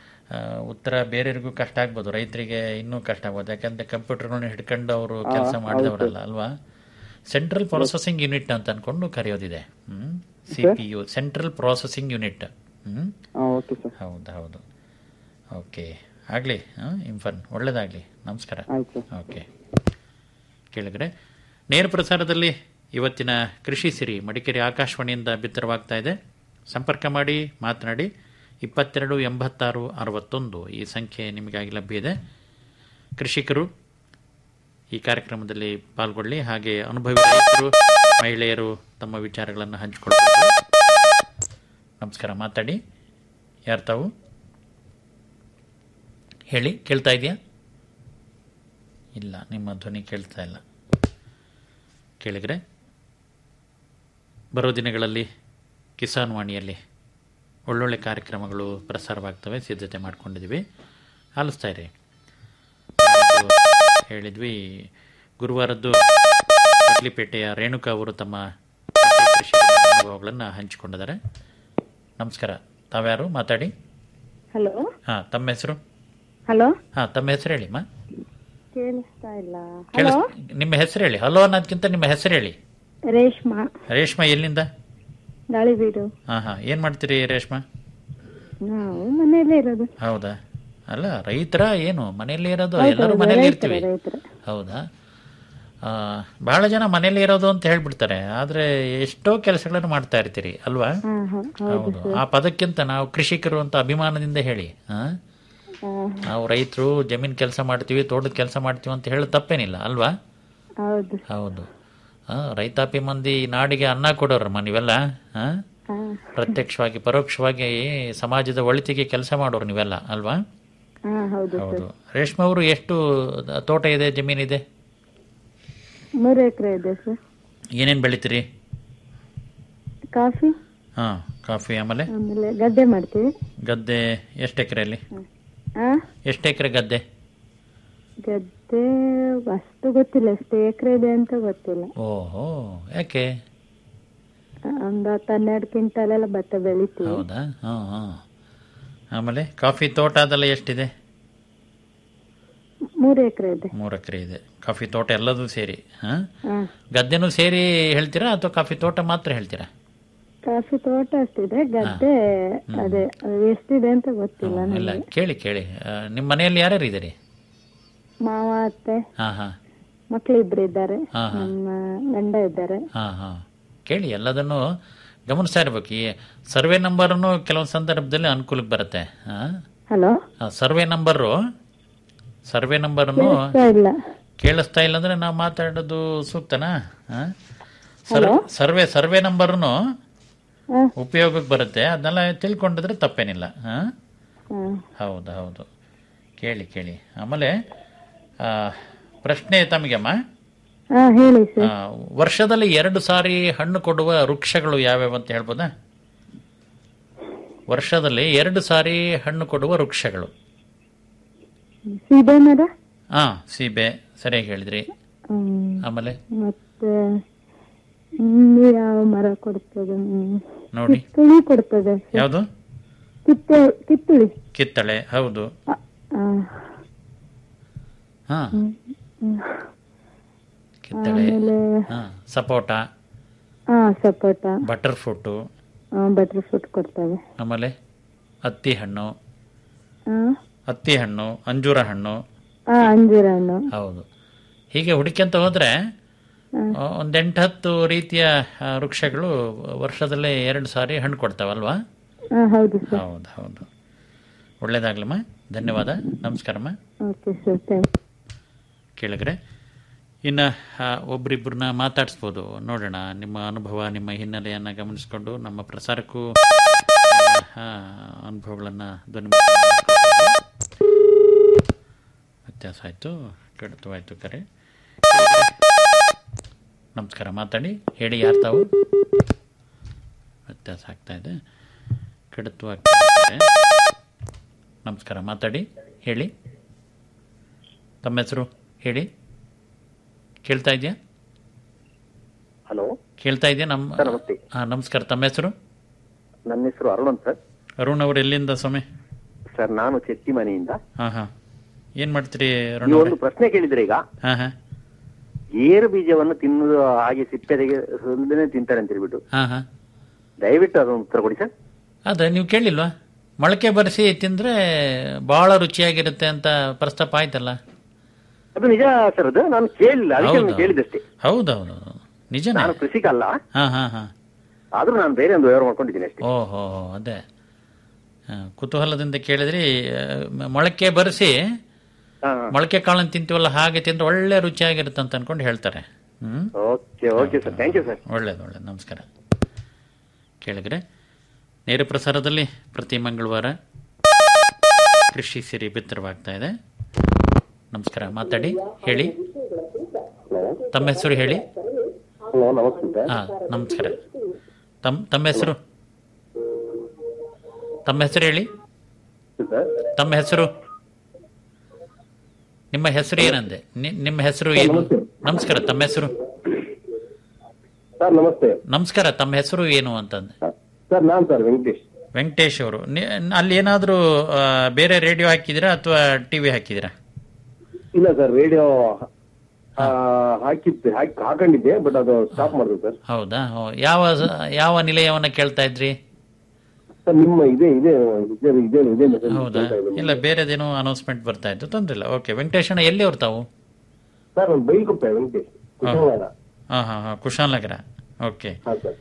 ಉತ್ತರ ಬೇರೆಯವ್ರಿಗೂ ಕಷ್ಟ ಆಗ್ಬೋದು ರೈತರಿಗೆ ಇನ್ನೂ ಕಷ್ಟ ಆಗ್ಬೋದು ಯಾಕಂದ್ರೆ ಕಂಪ್ಯೂಟರ್ಗಳನ್ನ ಹಿಡ್ಕೊಂಡು ಅವರು ಕೆಲಸ ಮಾಡಿದವರಲ್ಲ ಅಲ್ವಾ ಸೆಂಟ್ರಲ್ ಪ್ರೊಸೆಸಿಂಗ್ ಯೂನಿಟ್ ಅಂತ ಅನ್ಕೊಂಡು ಕರೆಯೋದಿದೆ ಹ್ಮ್ C P U central processing unit ಹ್ಮ್ ಹಾ ಓಕೆ ಸರ್ ಹೌದು ಹೌದು ಓಕೆ ಆಗಲಿ ಇಂಫನ್ ಒಳ್ಳೇದಾಗಲಿ ನಮಸ್ಕಾರ ಆಯ್ತು ಸರ್ ಓಕೆ ಕೇಳಿದ್ರೆ ನೇರ ಪ್ರಸಾರದಲ್ಲಿ ಇವತ್ತಿನ ಕೃಷಿ ಸಿರಿ ಮಡಿಕೇರಿ ಆಕಾಶವಾಣಿಯಿಂದ ಬಿತ್ತರವಾಗ್ತಾ ಇದೆ ಸಂಪರ್ಕ ಮಾಡಿ ಮಾತನಾಡಿ ಇಪ್ಪತ್ತೆರಡು ಎಂಬತ್ತಾರು ಅರವತ್ತೊಂದು ಈ ಸಂಖ್ಯೆ ನಿಮಗಾಗಿ ಲಭ್ಯ ಇದೆ ಕೃಷಿಕರು ಈ ಕಾರ್ಯಕ್ರಮದಲ್ಲಿ ಪಾಲ್ಗೊಳ್ಳಿ ಹಾಗೆ ಅನುಭವಿ ರೈತರು ಮಹಿಳೆಯರು ತಮ್ಮ ವಿಚಾರಗಳನ್ನು ಹಂಚಿಕೊಳ್ಳಬಹುದು ನಮಸ್ಕಾರ ಮಾತಾಡಿ ಯಾರು ತಾವು ಹೇಳಿ ಕೇಳ್ತಾ ಇದೆಯಾ ಇಲ್ಲ ನಿಮ್ಮ ಧ್ವನಿ ಕೇಳ್ತಾ ಇಲ್ಲ ಕೇಳಿದರೆ ಬರೋ ದಿನಗಳಲ್ಲಿ ಕಿಸಾನ್ ವಾಣಿಯಲ್ಲಿ ಒಳ್ಳೊಳ್ಳೆ ಕಾರ್ಯಕ್ರಮಗಳು ಪ್ರಸಾರವಾಗ್ತವೆ ಸಿದ್ಧತೆ ಮಾಡ್ಕೊಂಡಿದ್ದೀವಿ ಆಲಿಸ್ತಾ ಇರಿ ಇದು ಹೇಳಿದ್ವಿ ಗುರುವಾರದ್ದು ಕಡ್ಲಿಪೇಟೆಯ ರೇಣುಕಾ ಅವರು ತಮ್ಮ ಕೃಷಿ ಅನುಭವಗಳನ್ನು ಹಂಚಿಕೊಂಡಿದ್ದಾರೆ ನಮಸ್ಕಾರ ತಾವ್ಯಾರು ಮಾತಾಡಿ ಹಲೋ ಹಾಂ ತಮ್ಮ ಹೆಸರು ಹಲೋ ಹಾಂ ತಮ್ಮ ಹೆಸರು ಹೇಳಿಮ್ಮ ಕೇಳಿಸ್ತಾ ಇಲ್ಲ ಕೇಳಿಸ್ ಹಲೋ ನಿಮ್ಮ ಹೆಸರು ಹೇಳಿ ಹಲೋ ಅನ್ನೋದಕ್ಕಿಂತ ನಿಮ್ಮ ಹೆಸರು ಹೇಳಿ ರೇಷ್ಮಾ ರೇಷ್ಮಾ ಎಲ್ಲಿಂದ ಗಾಳಿಬೀಡು ಹಾ ಹಾ ಏನ್ ಮಾಡ್ತೀರಿ ರೇಷ್ಮಾ ನಾವು ಮನೆಯಲ್ಲೇ ಇರೋದು ಹೌದಾ ಅಲ್ಲ ರೈತರ ಏನು ಮನೆಯಲ್ಲೇ ಇರೋದು ಹೌದು, ಎಲ್ಲರೂ ಹೌದು, ಮನೆಯಲ್ಲಿ ರೈತರೇ, ಇರ್ತೀವಿ ರೈತರೇ. ಹೌದಾ ಆ, ಬಹಳ ಜನ ಮನೆಯಲ್ಲಿ ಇರೋದು ಅಂತ ಹೇಳ್ಬಿಡ್ತಾರೆ ಆದ್ರೆ ಎಷ್ಟೋ ಕೆಲಸಗಳನ್ನು ಮಾಡ್ತಾ ಇರ್ತೀರಿ ಅಲ್ವಾ ಹಾ, ಹಾ, ಹೌದು ಹೌದು ಆ ಪದಕ್ಕಿಂತ ನಾವು ಕೃಷಿಕರು ಅಂತ ಅಭಿಮಾನದಿಂದ ಹೇಳಿ ಹಾ ಹಾ, ನಾವು ರೈತರು ಜಮೀನ್ ಕೆಲಸ ಮಾಡ್ತೀವಿ ತೋಟದ ಕೆಲಸ ಮಾಡ್ತೀವಿ ಅಂತ ಹೇಳಿ ತಪ್ಪೇನಿಲ್ಲ ಅಲ್ವಾ ಹೌದು ಹೌದು ಆ, ರೈತಾಪಿ ಮಂದಿ ನಾಡಿಗೆ ಅನ್ನ ಕೊಡೋರಮ್ಮ ನೀವೆಲ್ಲ ಹಾ ಹಾ, ಪ್ರತ್ಯಕ್ಷವಾಗಿ ಪರೋಕ್ಷವಾಗಿ ಸಮಾಜದ ಒಳಿತಿಗೆ ಕೆಲಸ ಮಾಡೋರು ನೀವೆಲ್ಲ ಅಲ್ವಾ ಹಾ, ಹೌದು ಹೌದು ಸರ್ ರೇಷ್ಮೆ ಅವರು ಎಷ್ಟು ತೋಟ ಇದೆ ಜಮೀನಿದೆ ಮೂರು ಎಕರೆ ಇದೆ ಸರ್ ಏನೇನು ಬೆಳಿತೀರಿ ಕಾಫಿ ಹಾ ಕಾಫಿ ಆಮೇಲೆ ಆಮೇಲೆ ಗದ್ದೆ ಮಾಡ್ತೀವಿ ಗದ್ದೆ ಎಷ್ಟು ಎಕರೆಯಲ್ಲಿ ಆ ಎಷ್ಟು ಎಕರೆ ಗದ್ದೆ ಗದ್ದೆ ಅಷ್ಟು ಗೊತ್ತಿಲ್ಲ ಎಷ್ಟು ಎಕರೆ ಇದೆ ಅಂತ ಗೊತ್ತಿಲ್ಲ ಓಹೋ ಯಾಕೆ ಒಂದು ಹತ್ತು ಹನ್ನೆರಡು ಕ್ವಿಂಟಲ್ ಎಲ್ಲ ಭತ್ತ ಬೆಳಿತೀವಿ ಹೌದಾ ಹಾಂ ಹಾಂ ಆಮೇಲೆ ಕಾಫಿ ತೋಟ ಅದೆಲ್ಲ ಎಷ್ಟಿದೆ ಮೂರು ಎಕರೆ ಇದೆ ಮೂರು ಎಕರೆ ಇದೆ ಕಾಫಿ ತೋಟ ಎಲ್ಲದೂ ಸೇರಿ ಹಾ ಹಾ ಗದ್ದೆನೂ ಸೇರಿ ಹೇಳ್ತೀರಾ ಅಥವಾ ಕಾಫಿ ತೋಟ ಮಾತ್ರ ಹೇಳ್ತೀರಾ ಕಾಫಿ ತೋಟ ಅಷ್ಟಿದೆ ಗದ್ದೆ ಅದೇ ಅದು ಎಷ್ಟಿದೆ ಅಂತ ಗೊತ್ತಿಲ್ಲ ಇಲ್ಲ ನನಗೆ ಕೇಳಿ ಕೇಳಿ ಆ, ನಿಮ್ಮ ಮನೆಯಲ್ಲಿ ಯಾರ್ಯಾರು ಇದ್ದೀರಿ ಮಾವ ಅತ್ತೆ ಹಾ ಹಾ ಮಕ್ಳು ಇಬ್ರು ಇದ್ದಾರೆ ಹಾ, ಹಾ. ನಮ್ಮ ಗಂಡ ಇದ್ದಾರೆ ಹಾ ಹಾ ಕೇಳಿ ಎಲ್ಲದನ್ನು ಗಮನಿಸ್ತಾ ಇರ್ಬೇಕು ಈ ಸರ್ವೆ ನಂಬರನ್ನು ಕೆಲವೊಂದು ಸಂದರ್ಭದಲ್ಲಿ ಅನುಕೂಲಕ್ಕೆ ಬರುತ್ತೆ ಹಾ ಹಲೋ ಆ, ಸರ್ವೆ ನಂಬರು ಸರ್ವೆ ನಂಬರನ್ನು ಇಲ್ಲ ಕೇಳಿಸ್ತಾ ಇಲ್ಲ ಅಂದ್ರೆ ನಾವು ಮಾತಾಡೋದು ಸೂಕ್ತನಾ ಆ? ಸರ್- ಸರ್ವೆ ಸರ್ವೆ ನಂಬರ್ನು ಹಾ. ಉಪಯೋಗಕ್ಕೆ ಬರುತ್ತೆ ಅದನ್ನೆಲ್ಲ ತಿಳ್ಕೊಂಡಿದ್ರೆ ತಪ್ಪೇನಿಲ್ಲ ಆ? ಹಾ ಹೌದು ಹೌದು ಕೇಳಿ ಕೇಳಿ ಆಮೇಲೆ ಆ, ಪ್ರಶ್ನೆ ತಮಗಮ್ಮ ಹಾ ಹೇಳಿ ಸರ್ ಆ, ವರ್ಷದಲ್ಲಿ ಎರಡು ಸಾರಿ ಹಣ್ಣು ಕೊಡುವ ವೃಕ್ಷಗಳು ಯಾವ್ಯಾವ ಅಂತ ಹೇಳ್ಬೋದಾ ವರ್ಷದಲ್ಲಿ ಎರಡು ಸಾರಿ ಹಣ್ಣು ಕೊಡುವ ವೃಕ್ಷಗಳು ಸೀಬೆ ಮರ ಹಾ ಸೀಬೆ ಸರಿಯಾಗಿ ಹೇಳಿದ್ರಿ ಹ್ಮ್. ಆಮೇಲೆ ಮತ್ತೆ ಇನ್ನು ಯಾವ ಮರ ಕೊಡ್ತದೆ ಹ್ಮ್. ನೋಡಿ ಕಿತ್ತುಳಿ ಕೊಡ್ತದೆ ಸರ್. ಯಾವುದು ಕಿತ್ತ ಕಿತ್ತುಳಿ ಕಿತ್ತಳೆ ಹೌದು ಆ, ಆ, ಹಾ ಹ್ಮ್. ಕಿತ್ತಳೆ ಆಮೇಲೆ ಹಾ ಸಪೋಟ ಹಾ ಸಪೋಟ ಬಟರ್ ಫ್ರೂಟು ಬಟರ್ ಫ್ರೂಟ್ ಕೊಡ್ತವೆ ಆಮೇಲೆ ಹತ್ತಿ ಹಣ್ಣು ಆ, ಹತ್ತಿ ಹಣ್ಣು ಅಂಜೂರ ಹಣ್ಣು ಆ ಅಂಜೂರ ಹಣ್ಣು ಹೌದು ಹೀಗೆ ಹುಡುಕ್ಯಂತ ಹೋದ್ರೆ ಹ್ಮ್. ಆ, ಒಂದ್ ಎಂಟು ಹತ್ತು ರೀತಿಯ ಆ, ವೃಕ್ಷಗಳು ವರ್ಷದಲ್ಲೇ ಎರಡು ಸಾರಿ ಹಣ್ಣು ಕೊಡ್ತಾವಲ್ವಾ ಆ, ಹೌದು ಸರ್ ಹೌದು ಹೌದು ಒಳ್ಳೇದಾಗ್ಲಮ್ಮ ಧನ್ಯವಾದ ನಮಸ್ಕಾರಮ್ಮ ಓಕೆ ಸರ್ ಥ್ಯಾಂಕ್ ಕೇಳಿದ್ರೆ ಇನ್ನು ಒಬ್ರಿಬ್ಬರನ್ನ ಮಾತಾಡಿಸ್ಬೋದು ನೋಡೋಣ ನಿಮ್ಮ ಅನುಭವ ನಿಮ್ಮ ಹಿನ್ನೆಲೆಯನ್ನು ಗಮನಿಸಿಕೊಂಡು ನಮ್ಮ ಪ್ರಸಾರಕ್ಕೂ ಆ, ಅನುಭವಗಳನ್ನು ಧ್ವನಿ ವ್ಯತ್ಯಾಸ ಆಯಿತು ಕಡಿತವಾಯಿತು ಕರೆ ನಮಸ್ಕಾರ ಮಾತಾಡಿ ಹೇಳಿ ಯಾರು ತಾವು ವ್ಯತ್ಯಾಸ ಆಗ್ತಾ ಇದೆ ಕಡಿತವಾಗ್ತಾ ಇದೆ ನಮಸ್ಕಾರ ಮಾತಾಡಿ ಹೇಳಿ ತಮ್ಮ ಹೆಸರು ಹೇಳಿ ಕೇಳ್ತಾ ಇದೆಯಾ ಹಲೋ ಕೇಳ್ತಾ ಇದೆಯಾ ನಮ್ಮ ಸರ್ ನಮಸ್ತೆ ಹಾಂ ನಮಸ್ಕಾರ ತಮ್ಮ ಹೆಸರು ನನ್ನ ಹೆಸರು ಅರುಣ್ ಅಂತ ಸರ್ ಅರುಣ್ ಅವರು ಎಲ್ಲಿಂದ ಸ್ವಾಮಿ ಸರ್ ನಾನು ಚೆಟ್ಟಿ ಮನೆಯಿಂದ ಹಾಂ ಹಾಂ ಏನು ಮಾಡ್ತೀರಿ ಅರುಣ್ ನೀವು ಅವರೇ ಒಂದು ಪ್ರಶ್ನೆ ಕೇಳಿದ್ರೆ ಈಗ ಹಾಂ ಹಾಂ ಗೇರು ಬೀಜವನ್ನು ತಿನ್ನುವುದು ಹಾಗೆ ಸಿಪ್ಪೆ ತೆಗೆದೇ ತಿಂತಾರೆ ಅಂತ ಹೇಳ್ಬಿಟ್ಟು ಹಾಂ ಹಾಂ ದಯವಿಟ್ಟು ಅದೊಂದು ಉತ್ತರ ಕೊಡಿ ಸರ್ ಅದೇ ನೀವು ಕೇಳಿಲ್ವಾ ಮೊಳಕೆ ಬರೆಸಿ ತಿಂದರೆ ಭಾಳ ರುಚಿಯಾಗಿರುತ್ತೆ ಅಂತ ಪ್ರಸ್ತಾಪ ಆಯ್ತಲ್ಲ ಅದು ನಿಜ ಸರ್ ಅದು ನಾನು ಕೇಳಿಲ್ಲ ಅದಕ್ಕೆ ನಾನು ಹೌದಾ? ಕೇಳಿದಷ್ಟೇ ಹೌದೌದು ನಿಜನೇ ನಾನು ಕೃಷಿಕ ಅಲ್ಲ ಹಾಂ ಹಾಂ ಹಾಂ ಆದ್ರೂ ನಾನು ಬೇರೆ ಒಂದು ವ್ಯವಹಾರ ಮಾಡ್ಕೊಂಡಿದ್ದೀನಿ ಅಷ್ಟೇ ಓಹೋ ಅದೇ ಆ, ಕುತೂಹಲದಿಂದ ಕೇಳಿದ್ರಿ ಆ, ಮ- ಮೊಳಕೆ ಬರೆಸಿ ಹಾ ಮೊಳಕೆ ಕಾಳನ್ನು ತಿಂತೀವಲ್ಲ ಹಾಗೆ ತಿಂದ್ರೆ ಒಳ್ಳೆ ರುಚಿಯಾಗಿರುತ್ತೆ ಅಂತ ಅನ್ಕೊಂಡು ಹೇಳ್ತಾರೆ ಹ್ಮ್ okay okay sir thank you sir ಒಳ್ಳೇದು ಒಳ್ಳೇದು ನಮಸ್ಕಾರ ಕೇಳಿದ್ರೆ ನೇರ ಪ್ರಸಾರದಲ್ಲಿ ಪ್ರತಿ ಮಂಗಳವಾರ ಕೃಷಿ ಸಿರಿ ಬಿತ್ತರವಾಗ್ತಾ ಇದೆ ನಮಸ್ಕಾರ ಮಾತಾಡಿ ಹೇಳಿ ತಮ್ಮ ಹೆಸರು ಹೇಳಿ ಹಲೋ ನಮಸ್ತೆ ಹಾ ನಮಸ್ಕಾರ ತಮ್ಮ ತಮ್ಮ ಹೆಸರು ತಮ್ಮ ಹೆಸರು ಹೇಳಿ ಸರ್ ತಮ್ಮ ಹೆಸರು ನಿಮ್ಮ ಹೆಸರು ಏನಂದೆ ನಿ- ನಿಮ್ಮ ಹೆಸರು ಏನು ನಮಸ್ಕಾರ ತಮ್ಮ ಹೆಸರು ಸರ್ ನಮಸ್ತೆ ನಮಸ್ಕಾರ ತಮ್ಮ ಹೆಸರು ಏನು ಅಂತಂದೆ ಸರ್ ನಾನ್ ಸರ್ ವೆಂಕಟೇಶ್ ವೆಂಕಟೇಶ್ ಅವರು ನಿ- ಅಲ್ಲಿ ಏನಾದರೂ ಬೇರೆ ರೇಡಿಯೋ ಹಾಕಿದ್ದೀರಾ ಅಥವಾ ಟಿವಿ ಹಾಕಿದ್ದೀರಾ ಇಲ್ಲ ಸರ್ ರೇಡಿಯೋ ಹಾಕಿದ್ದೆ ಹಾಕಿ ಹಾಕೊಂಡಿದ್ದೆ ಬಟ್ ಅದು ಸ್ಟಾಪ್ ಮಾಡಿದ್ರು ಸರ್ ಹೌದಾ ಓ, ಯಾವ ಯಾವ ನಿಲಯವನ್ನ ಕೇಳ್ತಾ ಇದ್ರಿ ಸರ್ ನಿಮ್ಮ ಇದೆ ಇದೆ ಇದೆ ಇದೆ ಇದೆ message ಹೌದಾ ಕೇಳ್ತಾ ಇದ್ದೀನಿ. ಇಲ್ಲ ಬೇರೆದೇನೋ ಅನೌನ್ಸ್ಮೆಂಟ್ ಬರ್ತಾ ಇತ್ತು ತೊಂದ್ರಿಲ್ಲ ಓಕೆ ವೆಂಕಟೇಶಣ್ಣ ಎಲ್ಲಿ ಅವ್ರು ತಾವು ಸರ್ ಒಂದು ಬೈಲ್ಕೊಪ್ಪೆ ವೆಂಕಟೇಶ್ ಕುಶಾಲನಗರ ಹಾಂ ಹಾಂ ಹಾಂ ಕುಶಾಲನಗರ ಓಕೆ ಹಾ ಸರ್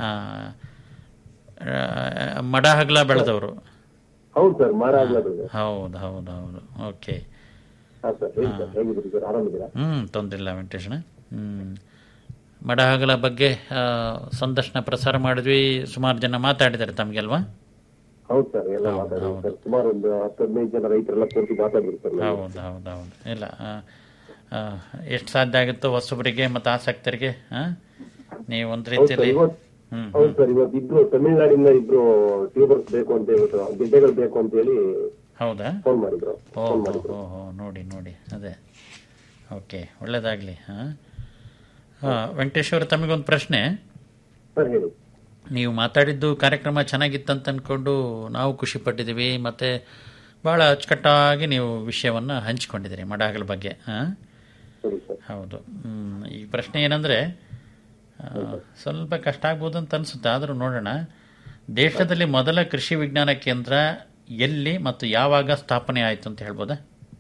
ಮಡ ಹಗ್ಲ ಬೆಳೆದವರು ಹೌದು ಸರ್ ಮಾರಾಗ್ಲದು ಹೌದು ಹೌದು ಹೌದು ಓಕೆ ಹಾ ಸರ್ ಹೇಳಿ ಸರ್ ಹೇಗಿದ್ದೀರಿ ಸರ್ ಆರಾಮಿದ್ದೀರಾ ಹ್ಞೂ ತೊಂದರಿಲ್ಲ ವೆಂಕಟೇಶಣ್ಣ ಹ್ಞೂ ಮಡಹಗಲ ಬಗ್ಗೆ ಆ, ಸಂದರ್ಶನ ಪ್ರಸಾರ ಮಾಡಿದ್ವಿ ಸುಮಾರು ಜನ ಮಾತಾಡಿದ್ದಾರೆ ತಮಗೆಲ್ವಾ ಹೌದು ಸರ್ ಎಲ್ಲ ಮಾತಾಡಿದ್ರು ಸರ್ ಸುಮಾರು ಒಂದು ಹತ್ತು ಹದಿನೈದು ಜನ ರೈತರೆಲ್ಲ ಕೂರ್ತಿ ಮಾತಾಡಿದ್ರು ಸರ್ ನನಗೆ. ಹೌದು ಹೌದು ಹೌದು ಇಲ್ಲ ಎಷ್ಟು ಸಾಧ್ಯ ಆಗುತ್ತೋ ಹೊಸಬರಿಗೆ ಮತ್ತು ಆಸಕ್ತರಿಗೆ ಆ, ನೀವು ಒಂದು ಹೌದು ಸರ್ ರೀತಿಯಲ್ಲಿ ಇವತ್ತು ಹ್ಮ್ ಹೌದು ಸರ್ ಇವತ್ತು ಇಬ್ರು ತಮಿಳ್ನಾಡಿಂದ ಇಬ್ರು ಟ್ಯೂಬರ್ಸ್ ಬೇಕು ಅಂತ ಹೇಳ್ಬಿಟ್ಟು ಗೆಡ್ಡೆಗಳು ಬೇಕು ಅಂತ ಹೇಳಿ ಹೌದಾ ಫೋನ್ ಮಾಡಿದ್ರು ಓ ಫೋನ್ ಹೋ ಮಾಡಿದ್ರು ಹೋ ಹೋ ನೋಡಿ ನೋಡಿ ಅದೇ ಓಕೆ ಒಳ್ಳೇದಾಗಲಿ ಹಾಂ ಹಾಂ ವೆಂಕಟೇಶ್ ಅವರು ತಮಗೊಂದು ಪ್ರಶ್ನೆ ಸರ್ ಹೇಳಿ ನೀವು ಮಾತಾಡಿದ್ದು ಕಾರ್ಯಕ್ರಮ ಚೆನ್ನಾಗಿತ್ತಂತ ಅಂದ್ಕೊಂಡು ನಾವು ಖುಷಿ ಪಟ್ಟಿದ್ದೀವಿ ಮತ್ತು ಭಾಳ ಅಚ್ಚುಕಟ್ಟಾಗಿ ನೀವು ವಿಷಯವನ್ನು ಹಂಚಿಕೊಂಡಿದ್ದೀರಿ ಮಡಗಳ ಬಗ್ಗೆ ಆ? ಸರಿ ಸರ್ ಹೌದು ಹ್ಮ್. ಈ ಪ್ರಶ್ನೆ ಏನಂದರೆ ಸ್ವಲ್ಪ ಕಷ್ಟ ಆಗ್ಬೋದು ಅಂತ ಅನಿಸುತ್ತೆ ಆದರೂ ನೋಡೋಣ ದೇಶದಲ್ಲಿ ಮೊದಲ ಕೃಷಿ ವಿಜ್ಞಾನ ಕೇಂದ್ರ ಎಲ್ಲಿ ಮತ್ತು ಯಾವಾಗ ಸ್ಥಾಪನೆ ಆಯಿತು ಅಂತ ಹೇಳ್ಬೋದಾ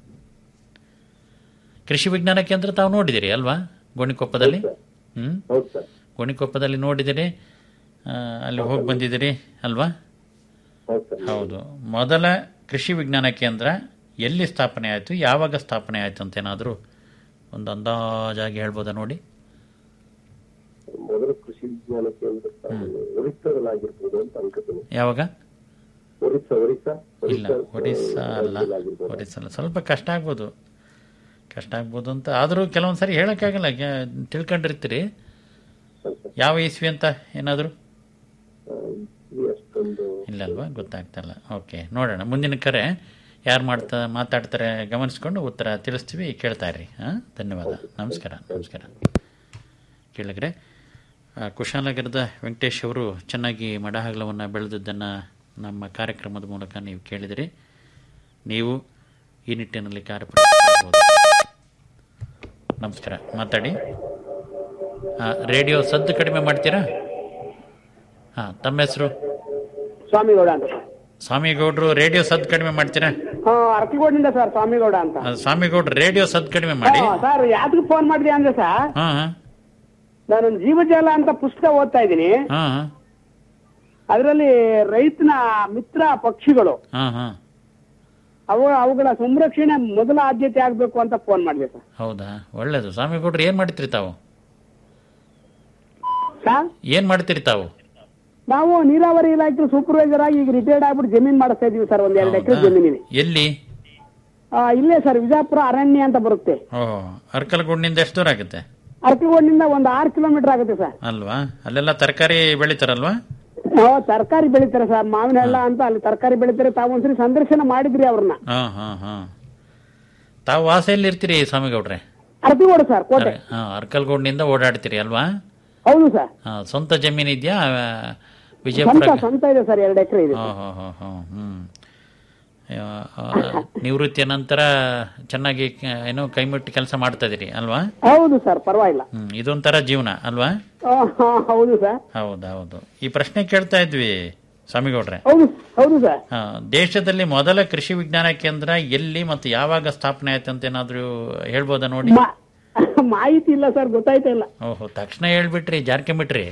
ಕೃಷಿ ವಿಜ್ಞಾನ ಕೇಂದ್ರ ತಾವು ನೋಡಿದಿರಿ ಅಲ್ವಾ ಗೋಣಿಕೊಪ್ಪದಲ್ಲಿ ಹ್ಞೂ ಹೌದು ಸರ್ ಗೋಣಿಕೊಪ್ಪದಲ್ಲಿ ನೋಡಿದಿರಿ ಆ, ಅಲ್ಲಿ ಹೋಗಿ ಬಂದಿದ್ದೀರಿ ಅಲ್ವಾ ಹೌದು ಸರ್ ಹೌದು ಮೊದಲ ಕೃಷಿ ವಿಜ್ಞಾನ ಕೇಂದ್ರ ಎಲ್ಲಿ ಸ್ಥಾಪನೆ ಆಯಿತು ಯಾವಾಗ ಸ್ಥಾಪನೆ ಆಯಿತು ಅಂತ ಏನಾದರೂ ಒಂದು ಅಂದಾಜಾಗಿ ಹೇಳ್ಬೋದಾ ನೋಡಿ ಮೊದಲು ಕೃಷಿ ವಿಜ್ಞಾನ ಕೇಂದ್ರ ಸ್ಥಾಪನೆ ಒರಿಸ್ಸಾದಲ್ಲಾಗಿರ್ಬೋದು ಅಂತ ಅನ್ಕೋತೀನಿ ಯಾವಾಗ ಒರಿಸ್ಸಾ ಒರಿಸ್ಸಾ ಇಲ್ಲ ಒಡಿಸ್ಸಾ ಅಲ್ಲ ಒಡಿಸ್ಸಾ ಅಲ್ಲ ಸ್ವಲ್ಪ ಕಷ್ಟ ಆಗ್ಬೋದು ಕಷ್ಟ ಆಗ್ಬೋದು ಅಂತ ಆದರೂ ಕೆಲವೊಂದು ಸರಿ ಹೇಳೋಕ್ಕಾಗಲ್ಲ ಗ್ಯಾ- ತಿಳ್ಕೊಂಡಿರ್ತೀರಿ ಯಾವ ಇಸ್ವಿ ಅಂತ ಏನಾದರೂ ಇಲ್ಲಿ ಅಷ್ಟೊಂದು ಇಲ್ಲ ಅಲ್ವಾ ಗೊತ್ತಾಗ್ತಲ್ಲ ಓಕೆ ನೋಡೋಣ ಮುಂದಿನ ಕರೆ ಯಾರು ಮಾಡ್ತಾ ಮಾತಾಡ್ತಾರೆ ಗಮನಿಸ್ಕೊಂಡು ಉತ್ತರ ತಿಳಿಸ್ತೀವಿ ಕೇಳ್ತಾ ಇರ್ರಿ ಹಾಂ ಧನ್ಯವಾದ ನಮಸ್ಕಾರ ನಮಸ್ಕಾರ ಕೇಳಿದ್ರೆ ಆ, ಕುಶಾಲನಗರದ ವೆಂಕಟೇಶ್ ಅವರು ಚೆನ್ನಾಗಿ ಮಡಹಗಲವನ್ನು ಬೆಳೆದದ್ದನ್ನು ನಮ್ಮ ಕಾರ್ಯಕ್ರಮದ ಮೂಲಕ ನೀವು ಕೇಳಿದಿರಿ ನೀವು ಈ ನಿಟ್ಟಿನಲ್ಲಿ ಕಾರ್ಯಪ್ರವೃತ್ತರಾಗಬಹುದು ನಮಸ್ಕಾರ ಮಾತಾಡಿ ಆ, ರೇಡಿಯೋ ಸದ್ದು ಕಡಿಮೆ ಮಾಡ್ತೀರಾ ಹಾಂ ತಮ್ಮ ಹೆಸರು ಸ್ವಾಮಿಗೌಡ ಅಂತ ಸರ್ ಸ್ವಾಮಿಗೌಡ್ರು ರೇಡಿಯೋ ಸದ್ ಕಡಿಮೆ ಮಾಡ್ತೀರಾ ಹಾ ಅರಕಲಗೋಡಿನಿಂದ ಸರ್ ಸ್ವಾಮಿಗೌಡ ಅಂತ ಆ, ಸ್ವಾಮಿಗೌಡ್ರು ರೇಡಿಯೋ ಸದ್ ಕಡಿಮೆ ಮಾಡಿ ಹಾ, ಸರ್ ಯಾವ್ದಕ್ಕೆ ಫೋನ್ ಮಾಡಿದೆ ಅಂದ್ರೆ ಸರ್ ಹಾ ಹಾ ನಾನೊಂದು ಜೀವಜಾಲ ಅಂತ ಪುಸ್ತಕ ಓದ್ತಾ ಇದ್ದೀನಿ ಹಾ ಹಾ ಅದರಲ್ಲಿ ರೈತನ ಮಿತ್ರ ಪಕ್ಷಿಗಳು ಹಾ ಹಾ ಅವು ಅವುಗಳ ಸಂರಕ್ಷಣೆ ಮೊದಲ ಆದ್ಯತೆ ಆಗ್ಬೇಕು ಅಂತ ಫೋನ್ ಮಾಡಿದೆ ಸರ್ ಹೌದಾ ಒಳ್ಳೇದು ಸ್ವಾಮಿಗೌಡ್ರು ಏನ್ ಮಾಡ್ತೀರಿ ತಾವು ಸರ್ ಏನ್ ಮಾಡ್ತೀರಿ ತಾವು ನಾವು ನೀರಾವರಿ ಇಲಾಖೆ ಸೂಪರ್ವೈಸರ್ ಆಗಿ ಈಗ ರಿಟೈರ್ಡ್ ಆಗ್ಬಿಟ್ಟು ಜಮೀನ್ ಮಾಡಿಸ್ತಾ ಇದೀವಿ ಸರ್ ಒಂದ್ ಎರಡು ಎಕರೆ ಹೌದಾ? ಜಮೀನಿದೆ ಎಲ್ಲಿ ಆ, ಇಲ್ಲೇ ಸರ್ ವಿಜಯಪುರ ಅರಣ್ಯ ಅಂತ ಬರುತ್ತೆ ಓಹೋ ಅರ್ಕಲ್ಗೂಡ್ನಿಂದ ಎಷ್ಟು ದೂರ ಆಗುತ್ತೆ ಅರಕಲಗೋಡಿನಿಂದ ಒಂದು ಆರು ಕಿಲೋಮೀಟರ್ ಆಗುತ್ತೆ ಸರ್ ಅಲ್ವಾ ಅಲ್ಲೆಲ್ಲ ತರಕಾರಿ ಬೆಳಿತಾರಲ್ವಾ ನಾವು ತರಕಾರಿ ಬೆಳಿತಾರೆ ಸರ್ ಮಾವಿನ ಹಳ್ಳ ಅಂತ ಅಲ್ಲಿ ತರಕಾರಿ ಬೆಳಿತಾರೆ ತಾವು ಒಂದ್ಸರಿ ಸಂದರ್ಶನ ಮಾಡಿದ್ರಿ ಅವ್ರನ್ನ ಹಾ ಹಾ ಹಾ ತಾವು ವಾಸ ಎಲ್ಲಿ ಇರ್ತೀರಿ ಸ್ವಾಮಿಗೌಡ್ರೆ ಅರಕಲಗೋಡು ಸರ್ ಕೋಟೆ ಹಾ ಅರ್ಕಲ್ಗೂಡ್ನಿಂದ ಓಡಾಡ್ತೀರಿ ಅಲ್ವಾ ಹೌದು ಸರ್ ಹಾ ಸ್ವಂತ ಜಮೀನ್ ಇದೆಯಾ ಸ್ವಂತ ವಿಜಯಪುರ ಸ್ವಂತ ಇದೆ ಸರ್ ಎರಡು ಎಕರೆ ಇದೆ ಹೋ ಹೋ ಹೋ ಹೋ ಹ್ಮ್ ಆ, ಆ, ನಿವೃತ್ತಿಯ ನಂತರ ಚೆನ್ನಾಗಿ ಕ- ಏನೋ ಕೈಮುಟ್ಟಿ ಕೆಲಸ ಮಾಡ್ತಾ ಇದೀರಿ ಅಲ್ವಾ ಹೌದು ಸರ್ ಪರವಾಗಿಲ್ಲ ಹ್ಮ್ ಇದೊಂಥರ ಜೀವನ ಅಲ್ವಾ ಆ, ಹಾ, ಹೌದು ಸರ್ ಹೌದು ಹೌದು ಈ ಪ್ರಶ್ನೆ ಕೇಳ್ತಾ ಇದ್ವಿ ಸ್ವಾಮಿಗೌಡ್ರೆ ಹೌದು ಹೌದು ಸರ್ ಆ, ದೇಶದಲ್ಲಿ ಮೊದಲ ಕೃಷಿ ವಿಜ್ಞಾನ ಕೇಂದ್ರ ಎಲ್ಲಿ ಮತ್ತು ಯಾವಾಗ ಸ್ಥಾಪನೆ ಆಯ್ತು ಅಂತ ಏನಾದ್ರೂ ಹೇಳ್ಬೋದಾ ನೋಡಿ ಮಾ- ಮಾಹಿತಿ ಇಲ್ಲ ಸರ್ ಗೊತ್ತಾಯ್ತಾ ಇಲ್ಲ ಓಹೋ ತಕ್ಷಣ ಹೇಳ್ಬಿಟ್ರಿ ಜಾರ್ಕೊಂಬಿಟ್ರಿ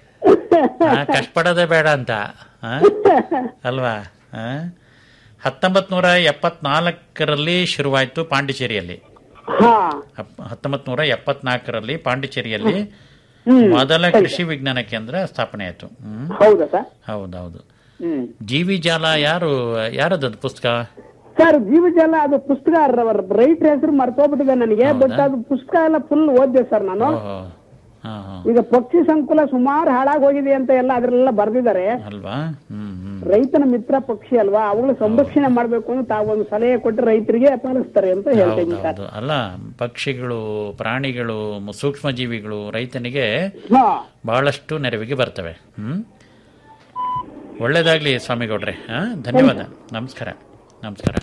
ಕಷ್ಟಪಡೋದೇ ಬೇಡ ಅಂತ ಆ? ಅಲ್ವಾ ಹತ್ತೊಂಬತ್ ನೂರ ಎಪ್ಪತ್ನಾಲ್ಕರಲ್ಲಿ ಶುರುವಾಯಿತು ಪಾಂಡಿಚೇರಿಯಲ್ಲಿ ಹಾ ಹತ್ತೊಂಬತ್ ನೂರ ಎಪ್ಪತ್ನಾಲ್ಕರಲ್ಲಿ ಪಾಂಡಿಚೇರಿಯಲ್ಲಿ ಮೊದಲ ಕೃಷಿ ವಿಜ್ಞಾನ ಕೇಂದ್ರ ಸ್ಥಾಪನೆ ಆಯಿತು ಹ್ಮ್ ಹೌದಾ ಸರ್ ಹೌದೌದು ಹ್ಮ್ ಜೀವಿ ಜಾಲ ಯಾರು ಯಾರದದು ಪುಸ್ತಕ ಸರ್ ಜೀವಜಾಲ ಅದು ಪುಸ್ತಕ ರೈತರ ಹೆಸರು ಮರ್ತೋಗ್ಬಿಟ್ಟಿದೆ ನನಗೆ ಬಟ್ ಅದು ಪುಸ್ತಕ ಎಲ್ಲ ಫುಲ್ ಓದ್ದೆ ಸರ್ ನಾನು ಓಹೋ ಹಾ ಹಾ ಈಗ ಪಕ್ಷಿ ಸಂಕುಲ ಸುಮಾರು ಹಾಳಾಗಿ ಹೋಗಿದೆ ಅಂತ ಎಲ್ಲ ಅದ್ರಲ್ಲೆಲ್ಲ ಬರ್ದಿದ್ದಾರೆ ಅಲ್ವಾ ಹ್ಮ್ ಹ್ಮ್ ರೈತನ ಮಿತ್ರ ಪಕ್ಷಿ ಅಲ್ವಾ ಅವುಗಳ ಸಂರಕ್ಷಣೆ ಮಾಡ್ಬೇಕು ಅಂತ ತಾವೊಂದು ಸಲಹೆ ಕೊಟ್ಟು ರೈತರಿಗೆ ಪಾಲಿಸ್ತಾರೆ ಅಂತ ಹೇಳ್ತೀನಿ ಸರ್ ಹೌದು ಅಲ್ಲ ಪಕ್ಷಿಗಳು ಪ್ರಾಣಿಗಳು ಮ- ಸೂಕ್ಷ್ಮ ಜೀವಿಗಳು ರೈತನಿಗೆ ಹಾ ಬಹಳಷ್ಟು ನೆರವಿಗೆ ಬರ್ತವೆ ಹ್ಮ್ ಒಳ್ಳೇದಾಗ್ಲಿ ಸ್ವಾಮಿಗೌಡ್ರೆ ಹಾ ಧನ್ಯವಾದ ನಮಸ್ಕಾರ ನಮಸ್ಕಾರ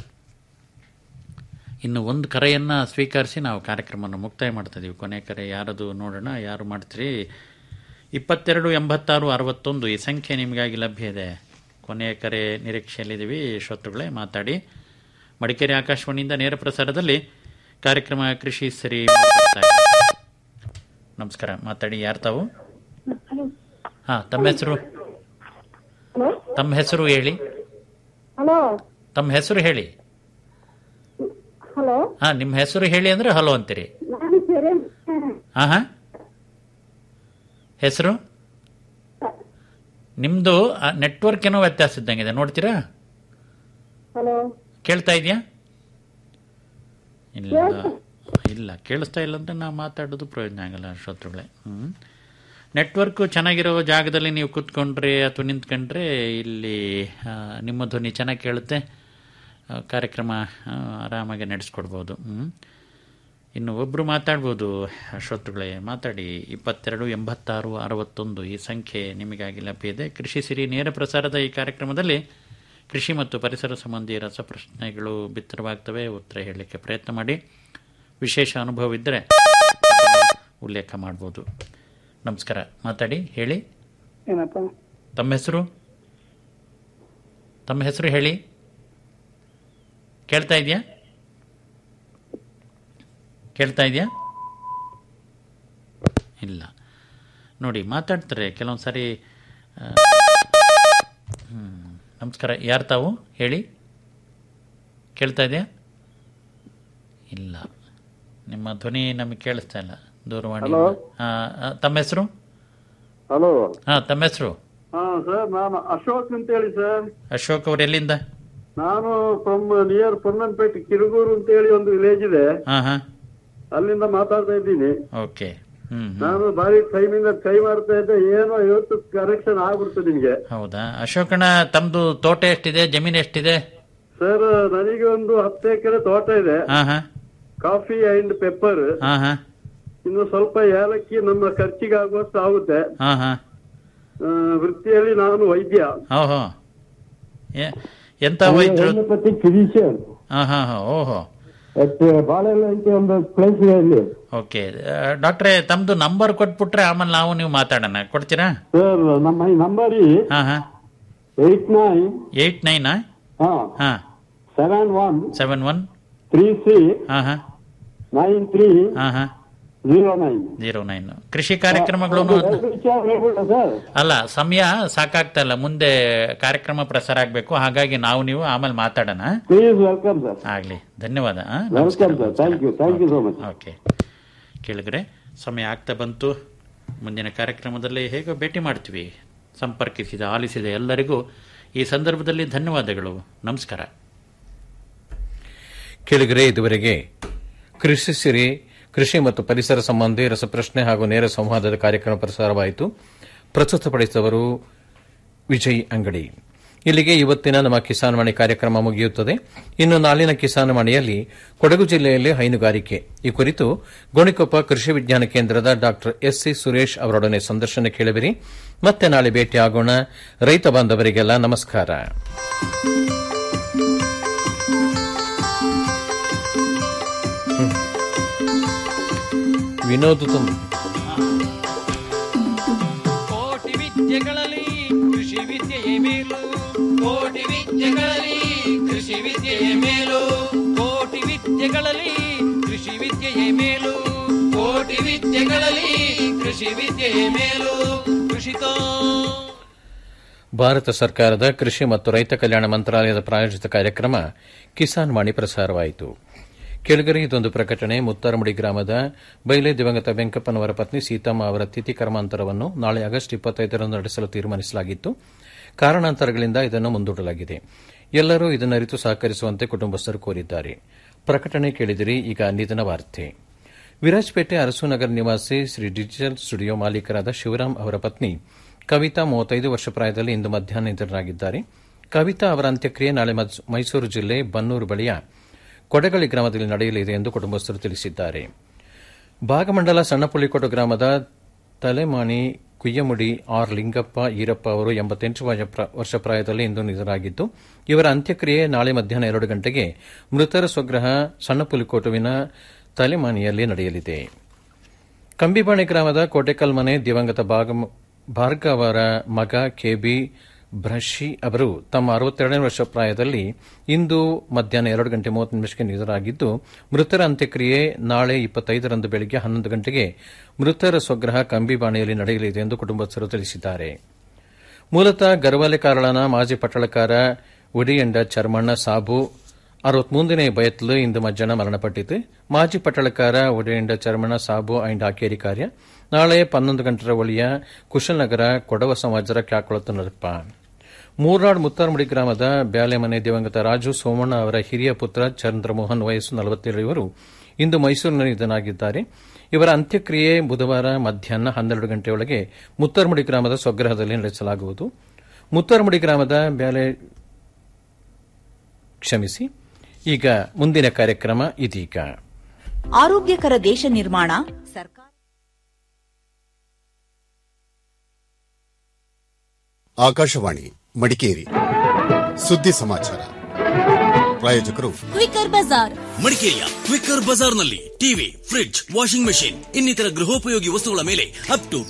ಇನ್ನು ಒಂದು ಕರೆಯನ್ನ ಸ್ವೀಕರಿಸಿ ನಾವು ಕಾರ್ಯಕ್ರಮವನ್ನು ಮುಕ್ತಾಯ ಮಾಡ್ತಾ ಇದೀವಿ ಕೊನೆ ಕರೆ ಯಾರದು ನೋಡೋಣ ಯಾರು ಮಾಡ್ತೀರಿ ಇಪ್ಪತ್ತೆರಡು ಎಂಬತ್ತಾರು ಅರವತ್ತೊಂದು ಈ ಸಂಖ್ಯೆ ನಿಮಗಾಗಿ ಲಭ್ಯ ಇದೆ ಕೊನೆಯ ಕರೆ ನಿರೀಕ್ಷೆಯಲ್ಲಿದ್ದೀವಿ ಶ್ರೋತೃಗಳೇ ಮಾತಾಡಿ ಮಡಿಕೇರಿ ಆಕಾಶವಾಣಿಯಿಂದ ನೇರ ಪ್ರಸಾರದಲ್ಲಿ ಕಾರ್ಯಕ್ರಮ ಕೃಷಿ ಸರಿ ಮಾಡ್ತಾ ಇದೆ. ನಮಸ್ಕಾರ ಮಾತಾಡಿ ಯಾರು ತಾವು ಹಾ ತಮ್ಮ ಹೆಸರು ತಮ್ಮ ಹೆಸರು ಹೇಳಿ ಹಲೋ ತಮ್ಮ ಹೆಸರು ಹೇಳಿ ಹಲೋ ಹಾ ನಿಮ್ಮ ಹೆಸರು ಹೇಳಿ ಅಂದ್ರೆ ಹಲೋ ಅಂತೀರಿ ನಾನು ಸೆರೆ ಹಾ ಹಾ ಹೆಸರು ನಿಮ್ದು ನೆಟ್ವರ್ಕ್ ಏನೋ ವ್ಯತ್ಯಾಸ ಇದ್ದಂಗಿದೆ ನೋಡ್ತೀರಾ ಹಲೋ ಕೇಳ್ತಾ ಇದೆಯಾ ಇಲ್ಲ ಇಲ್ಲ ಕೇಳಿಸ್ತಾ ಇಲ್ಲ ಅಂದ್ರೆ ನಾವು ಮಾತಾಡೋದು ಪ್ರಯೋಜನ ಆಗಲ್ಲ ಶ್ರೋತೃಗಳೇ ಹ್ಮ್ ನೆಟ್ವರ್ಕು ಚೆನ್ನಾಗಿರೋ ಜಾಗದಲ್ಲಿ ನೀವು ಕೂತ್ಕೊಂಡ್ರೆ ಅಥವಾ ನಿಂತ್ಕೊಂಡ್ರೆ ಇಲ್ಲಿ ಆ, ನಿಮ್ಮ ಧ್ವನಿ ಚೆನ್ನಾಗಿ ಕೇಳುತ್ತೆ ಆ, ಕಾರ್ಯಕ್ರಮ ಆ, ಆರಾಮಾಗಿ ನಡೆಸ್ಕೊಡ್ಬೋದು ಹ್ಮ್ ಇನ್ನು ಒಬ್ಬರು ಮಾತಾಡ್ಬೋದು ಶ್ರೋತೃಗಳೇ ಮಾತಾಡಿ ಇಪ್ಪತ್ತೆರಡು ಎಂಬತ್ತಾರು ಅರವತ್ತೊಂದು ಈ ಸಂಖ್ಯೆ ನಿಮಗಾಗಿ ಲಭ್ಯ ಇದೆ ಕೃಷಿ ಸಿರಿ ನೇರ ಪ್ರಸಾರದ ಈ ಕಾರ್ಯಕ್ರಮದಲ್ಲಿ ಕೃಷಿ ಮತ್ತು ಪರಿಸರ ಸಂಬಂಧಿ ರಸಪ್ರಶ್ನೆಗಳು ಬಿತ್ತರವಾಗ್ತವೆ ಉತ್ತರ ಹೇಳಲಿಕ್ಕೆ ಪ್ರಯತ್ನ ಮಾಡಿ ವಿಶೇಷ ಅನುಭವ ಇದ್ದರೆ ಉಲ್ಲೇಖ ಮಾಡ್ಬೋದು ನಮಸ್ಕಾರ ಮಾತಾಡಿ ಹೇಳಿ ಏನಪ್ಪ ತಮ್ಮ ಹೆಸರು ತಮ್ಮ ಹೆಸರು ಹೇಳಿ ಕೇಳ್ತಾ ಇದೆಯಾ ಕೇಳ್ತಾ ಇದೆಯಾ ಇಲ್ಲ ನೋಡಿ ಮಾತಾಡ್ತಾರೆ ಕೆಲವೊಂದು ಸಾರಿ ಆ, ಹ್ಮ್. ನಮಸ್ಕಾರ ಯಾರು ತಾವು ಹೇಳಿ ಕೇಳ್ತಾ ಇದೆಯಾ ಇಲ್ಲ ನಿಮ್ಮ ಧ್ವನಿ ನಮಗೆ ಕೇಳಿಸ್ತಾ ಇಲ್ಲ ದೂರವಾಣಿ Hello? ಆ, ಆ, ತಮ್ಮ ಹೆಸರು ಹಲೋ ಹಾಂ ತಮ್ಮ ಹೆಸರು ಹಾ ಸರ್ ನಾನು ಅಶೋಕ್ ಅಂತ ಹೇಳಿ ಸರ್ ಅಶೋಕ್ ಅವ್ರು ಎಲ್ಲಿಂದ ನಾನು ಫ್ರಮ್ ನಿಯರ್ ಪೊನ್ನಂಪೇಟೆ ಕಿರುಗೂರು ಅಂತ ಹೇಳಿ ಒಂದು ವಿಲೇಜ್ ಇದೆ ಹಾಂ ಹಾಂ ಅಲ್ಲಿಂದ ಮಾತಾಡ್ತಾ ಇದ್ದೀನಿ ಓಕೆ ಹ್ಮ್ ಹ್ಮ್. ನಾನು ಬಾರಿ ಟೈಮ್ ಇಂದ ಟ್ರೈ ಮಾಡ್ತಾ ಇದ್ದೆ ಏನೋ ಇವತ್ತು ಕರೆಕ್ಷನ್ ಆಗ್ಬಿಡ್ತು ನಿಮ್ಗೆ ಹೌದಾ ಅಶೋಕಣ್ಣ ತಮ್ದು ತೋಟ ಎಷ್ಟಿದೆ ಜಮೀನು ಎಷ್ಟಿದೆ ಸರ್ ನನಗೆ ಒಂದು ಹತ್ತು ಎಕರೆ ತೋಟ ಇದೆ ಹಾ ಹಾ ಕಾಫಿ ಅಂಡ್ ಪೆಪ್ಪರ್ ಹಾ ಹಾ ಇನ್ನು ಸ್ವಲ್ಪ ಏಲಕ್ಕಿ ನಮ್ಮ ಖರ್ಚಿಗೆ ಆಗುವಷ್ಟು ಆಗುತ್ತೆ ಹಾ ಹಾ ಆ, ವೃತ್ತಿಯಲ್ಲಿ ನಾನು ವೈದ್ಯ ಓಹೋ ಎ- ಎಂತ ವೈದ್ಯರು ಹೋಮಿಯೋಪತಿ ಫಿಸಿಷಿಯನ್ ಹಾ ಹಾ ಹಾ ಓಹೋ ಬಾಳೆಲ್ಲ ಅಂತ ಒಂದು ಪ್ಲೇಸ್ ಇದೆ ಇಲ್ಲಿ ಓಕೆ ಡಾಕ್ಟ್ರೇ ತಮ್ದು ನಂಬರ್ ಕೊಟ್ಬಿಟ್ರೆ ಆಮೇಲೆ ನಾವು ನೀವು ಮಾತಾಡೋಣ ಕೊಡ್ತೀರಾ ಸರ್ ನಮ್ಮ ಈ ನಂಬರ್ ಹಾ ಹಾ ಏಟ್ ನೈನ್ ಏಯ್ಟ್ ನೈನ್ ಹಾ ಹಾ seven one seven one three ಸಿ ಹಾ ಹಾ ನೈನ್ ತ್ರೀ ಹಾ ಹಾ ಜೀರೋ ನೈನ್ ಜೀರೋ ನೈನ್ ಕೃಷಿ ಕಾರ್ಯಕ್ರಮಗಳು ಸರ್ ಅಲ್ಲ ಸಮಯ ಸಾಕಾಗ್ತಾ ಇಲ್ಲ ಮುಂದೆ ಕಾರ್ಯಕ್ರಮ ಪ್ರಸಾರ ಆಗಬೇಕು ಹಾಗಾಗಿ ನಾವು ನೀವು ಆಮೇಲೆ ಮಾತಾಡೋಣ ಪ್ಲೀಸ್ ವೆಲ್ಕಮ್ ಸರ್ ಆಗ್ಲಿ ಧನ್ಯವಾದ ಆ, welcome sir thank you thank you so much okay ಕೇಳಿದ್ರೆ ಸಮಯ ಆಗ್ತಾ ಬಂತು ಮುಂದಿನ ಕಾರ್ಯಕ್ರಮದಲ್ಲಿ ಹೇಗೋ ಭೇಟಿ ಮಾಡ್ತೀವಿ ಸಂಪರ್ಕಿಸಿದ ಆಲಿಸಿದ ಎಲ್ಲರಿಗೂ ಈ ಸಂದರ್ಭದಲ್ಲಿ ಧನ್ಯವಾದಗಳು ನಮಸ್ಕಾರ ಕೇಳಿಗರೆ ಇದುವರೆಗೆ ಕೃಷಿ ಸಿರಿ ಕೃಷಿ ಮತ್ತು ಪರಿಸರ ಸಂಬಂಧಿ ರಸಪ್ರಶ್ನೆ ಹಾಗೂ ನೇರ ಸಂವಾದದ ಕಾರ್ಯಕ್ರಮ ಪ್ರಸಾರವಾಯಿತು ಪ್ರಸ್ತುತಪಡಿಸಿದವರು ವಿಜಯ್ ಅಂಗಡಿ ಇಲ್ಲಿಗೆ ಇವತ್ತಿನ ನಮ್ಮ ಕಿಸಾನ್ ವಾಣಿ ಕಾರ್ಯಕ್ರಮ ಮುಗಿಯುತ್ತದೆ ಇನ್ನು ನಾಳಿನ ಕಿಸಾನ್ ವಾಣಿಯಲ್ಲಿ ಕೊಡಗು ಜಿಲ್ಲೆಯಲ್ಲಿ ಹೈನುಗಾರಿಕೆ ಈ ಕುರಿತು ಗೋಣಿಕೊಪ್ಪ ಕೃಷಿ ವಿಜ್ಞಾನ ಕೇಂದ್ರದ ಡಾ ಎಸ್ಸಿ ಸುರೇಶ್ ಅವರೊಡನೆ ಸಂದರ್ಶನ ಕೇಳುವಿರಿ ಮತ್ತೆ ನಾಳೆ ಭೇಟಿಯಾಗೋಣ ರೈತ ಬಾಂಧವರಿಗೆಲ್ಲ ನಮಸ್ಕಾರ ವಿನೋದ್ ತಂದು ಕೋಟಿ ವಿದ್ಯೆಗಳಲ್ಲಿ ಕೃಷಿ ವಿದ್ಯೆಯೇ ಮೇಲು ಕೋಟಿ ವಿದ್ಯೆಗಳಲ್ಲಿ ಕೃಷಿ ವಿದ್ಯೆಯೇ ಮೇಲು ಕೋಟಿ ವಿದ್ಯೆಗಳಲ್ಲಿ ಕೃಷಿ ವಿದ್ಯೆಯೇ ಮೇಲು ಕೋಟಿ ವಿದ್ಯೆಗಳಲ್ಲಿ ಕೃಷಿ ವಿದ್ಯೆಯೇ ಮೇಲು ಕೃಷಿತೋ ಭಾರತ ಸರ್ಕಾರದ ಕೃಷಿ ಮತ್ತು ರೈತ ಕಲ್ಯಾಣ ಮಂತ್ರಾಲಯದ ಪ್ರಾಯೋಜಿತ ಕಾರ್ಯಕ್ರಮ ಕಿಸಾನ್ ವಾಣಿ ಪ್ರಸಾರವಾಯಿತು ಕೆಳಗರೆ ಇದೊಂದು ಪ್ರಕಟಣೆ ಮುತ್ತಾರಮುಡಿ ಗ್ರಾಮದ ಬೈಲೆ ದಿವಂಗತ ವೆಂಕಪ್ಪನವರ ಪತ್ನಿ ಸೀತಮ್ಮ ಅವರ ತಿಥಿ ಕರ್ಮಾಂತರವನ್ನು ನಾಳೆ ಆಗಸ್ಟ್ ಇಪ್ಪತ್ತೈದರಂದು ನಡೆಸಲು ತೀರ್ಮಾನಿಸಲಾಗಿತ್ತು ಕಾರಣಾಂತರಗಳಿಂದ ಇದನ್ನು ಮುಂದೂಡಲಾಗಿದೆ ಎಲ್ಲರೂ ಇದನ್ನರಿತು ಸಹಕರಿಸುವಂತೆ ಕುಟುಂಬಸ್ಥರು ಕೋರಿದ್ದಾರೆ ಪ್ರಕಟಣೆ ಕೇಳಿದಿರಿ ಈಗ ನಿಧನ ವಾರ್ತೆ ವಿರಾಜಪೇಟೆ ಅರಸುನಗರ ನಿವಾಸಿ ಶ್ರೀ ಡಿಜಿಟಲ್ ಸ್ಟುಡಿಯೋ ಮಾಲೀಕರಾದ ಶಿವರಾಮ್ ಅವರ ಪತ್ನಿ ಕವಿತಾ ಮೂವತ್ತೈದು ವರ್ಷ ಪ್ರಾಯದಲ್ಲಿ ಇಂದು ಮಧ್ಯಾಹ್ನ ನಿಧನರಾಗಿದ್ದಾರೆ ಕವಿತಾ ಅವರ ಅಂತ್ಯಕ್ರಿಯೆ ನಾಳೆ ಮೈಸ್- ಮೈಸೂರು ಜಿಲ್ಲೆ ಬನ್ನೂರು ಬಳಿಯ ಕೊಡಗಳಿ ಗ್ರಾಮದಲ್ಲಿ ನಡೆಯಲಿದೆ ಎಂದು ಕುಟುಂಬಸ್ಥರು ತಿಳಿಸಿದ್ದಾರೆ ಭಾಗಮಂಡಲ ಸಣ್ಣಪುಳಿಕೋಟು ಗ್ರಾಮದ ತಲೆಮಾಣಿ ಕುಯ್ಯಮುಡಿ ಆರ್ ಲಿಂಗಪ್ಪ ಈರಪ್ಪ ಅವರು ಎಂಬತ್ತೆಂಟು ವರ್ಷ ಪ್ರ- ವರ್ಷ ಪ್ರಾಯದಲ್ಲಿ ಇಂದು ನಿಧನರಾಗಿದ್ದು ಇವರ ಅಂತ್ಯಕ್ರಿಯೆ ನಾಳೆ ಮಧ್ಯಾಹ್ನ ಎರಡು ಗಂಟೆಗೆ ಮೃತರ ಸ್ವಗ್ರಹ ಸಣ್ಣಪುಲಿಕೋಟುವಿನ ತಲೆಮಾನಿಯಲ್ಲಿ ನಡೆಯಲಿದೆ ಕಂಬಿಬಾಣಿ ಗ್ರಾಮದ ಕೋಟೆಕಲ್ ಮನೆ ದಿವಂಗತ ಭಾಗಮ- ಭಾರ್ಗವ ಅವರ ಮಗ ಕೆಬಿ ಭ್ರಶಿ ಅವರು ತಮ್ಮ ಅರವತ್ತೆರಡನೇ ವರ್ಷ ಪ್ರಾಯದಲ್ಲಿ ಇಂದು ಮಧ್ಯಾಹ್ನ ಎರಡು ಗಂಟೆ ಮೂವತ್ತು ನಿಮಿಷಕ್ಕೆ ನಿಧನರಾಗಿದ್ದು ಮೃತರ ಅಂತ್ಯಕ್ರಿಯೆ ನಾಳೆ ಇಪ್ಪತ್ತೈದರಂದು ಬೆಳಗ್ಗೆ ಹನ್ನೊಂದು ಗಂಟೆಗೆ ಮೃತರ ಸ್ವಗ್ರಹ ಕಂಬಿಬಾಣಿಯಲ್ಲಿ ನಡೆಯಲಿದೆ ಎಂದು ಕುಟುಂಬಸ್ಥರು ತಿಳಿಸಿದ್ದಾರೆ ಮೂಲತಃ ಗರ್ವಾಲೆ ಕಾರಳನ ಮಾಜಿ ಪಟ್ಟಳಕಾರ ಉಡಿಯಂಡ ಚರ್ಮಣ್ಣ ಸಾಬು ಅರವತ್ಮೂಂದನೇ ಬಯತ್ಲು ಇಂದು ಮಧ್ಯಾಹ್ನ ಮರಣಪಟ್ಟಿತು ಮಾಜಿ ಪಟ್ಟಳಕಾರ ಉಡಿಯಂಡ ಚರ್ಮಣ್ಣ ಸಾಬು ಅಂಡ್ ಆಕೇರಿ ಕಾರ್ಯ ನಾಳೆ ಪನ್ನೊಂದು ಗಂಟರ ಒಳಿಯ ಕುಶಲನಗರ ಕೊಡವ ಸಮಾಜರ ಕ್ಯಾಕೊಳತು ನರಪ ಮೂರ್ನಾಡ್ ಮುತ್ತಾರ್ಮುಡಿ ಗ್ರಾಮದ ಬ್ಯಾಲೆಮನೆ ದಿವಂಗತ ರಾಜು ಸೋಮಣ್ಣ ಅವರ ಹಿರಿಯ ಪುತ್ರ ಚಂದ್ರಮೋಹನ್ ವಯಸ್ಸು ನಲವತ್ತೇಳು ಇವರು ಇಂದು ಮೈಸೂರಿನಲ್ಲಿ ನಿಧನಾಗಿದ್ದಾರೆ ಇವರ ಅಂತ್ಯಕ್ರಿಯೆ ಬುಧವಾರ ಮಧ್ಯಾಹ್ನ ಹನ್ನೆರಡು ಗಂಟೆಯೊಳಗೆ ಮುತ್ತರ್ಮುಡಿ ಗ್ರಾಮದ ಸ್ವಗ್ರಹದಲ್ಲಿ ನಡೆಸಲಾಗುವುದು ಮುತ್ತರ್ಮುಡಿ ಗ್ರಾಮದ ಬ್ಯಾಲೆ ಕ್ಷಮಿಸಿ ಈಗ ಮುಂದಿನ ಕಾರ್ಯಕ್ರಮ ಇದೀಗ ಆರೋಗ್ಯಕರ ದೇಶ ನಿರ್ಮಾಣ ಸರ್ಕಾರ ಆಕಾಶವಾಣಿ ಮಡಿಕೇರಿ ಸುದ್ದಿ ಸಮಾಚಾರ ಪ್ರಾಯೋಜಕರು ಕ್ವಿಕರ್ ಬಜಾರ್ ಮಡಿಕೇರಿಯ ಕ್ವಿಕ್ಕರ್ ಬಜಾರ್ನಲ್ಲಿ ಟಿವಿ ಫ್ರಿಡ್ಜ್ ವಾಷಿಂಗ್ ಮೆಷಿನ್ ಇನ್ನಿತರ ಗೃಹೋಪಯೋಗಿ ವಸ್ತುಗಳ ಮೇಲೆ ಅಪ್ ಟು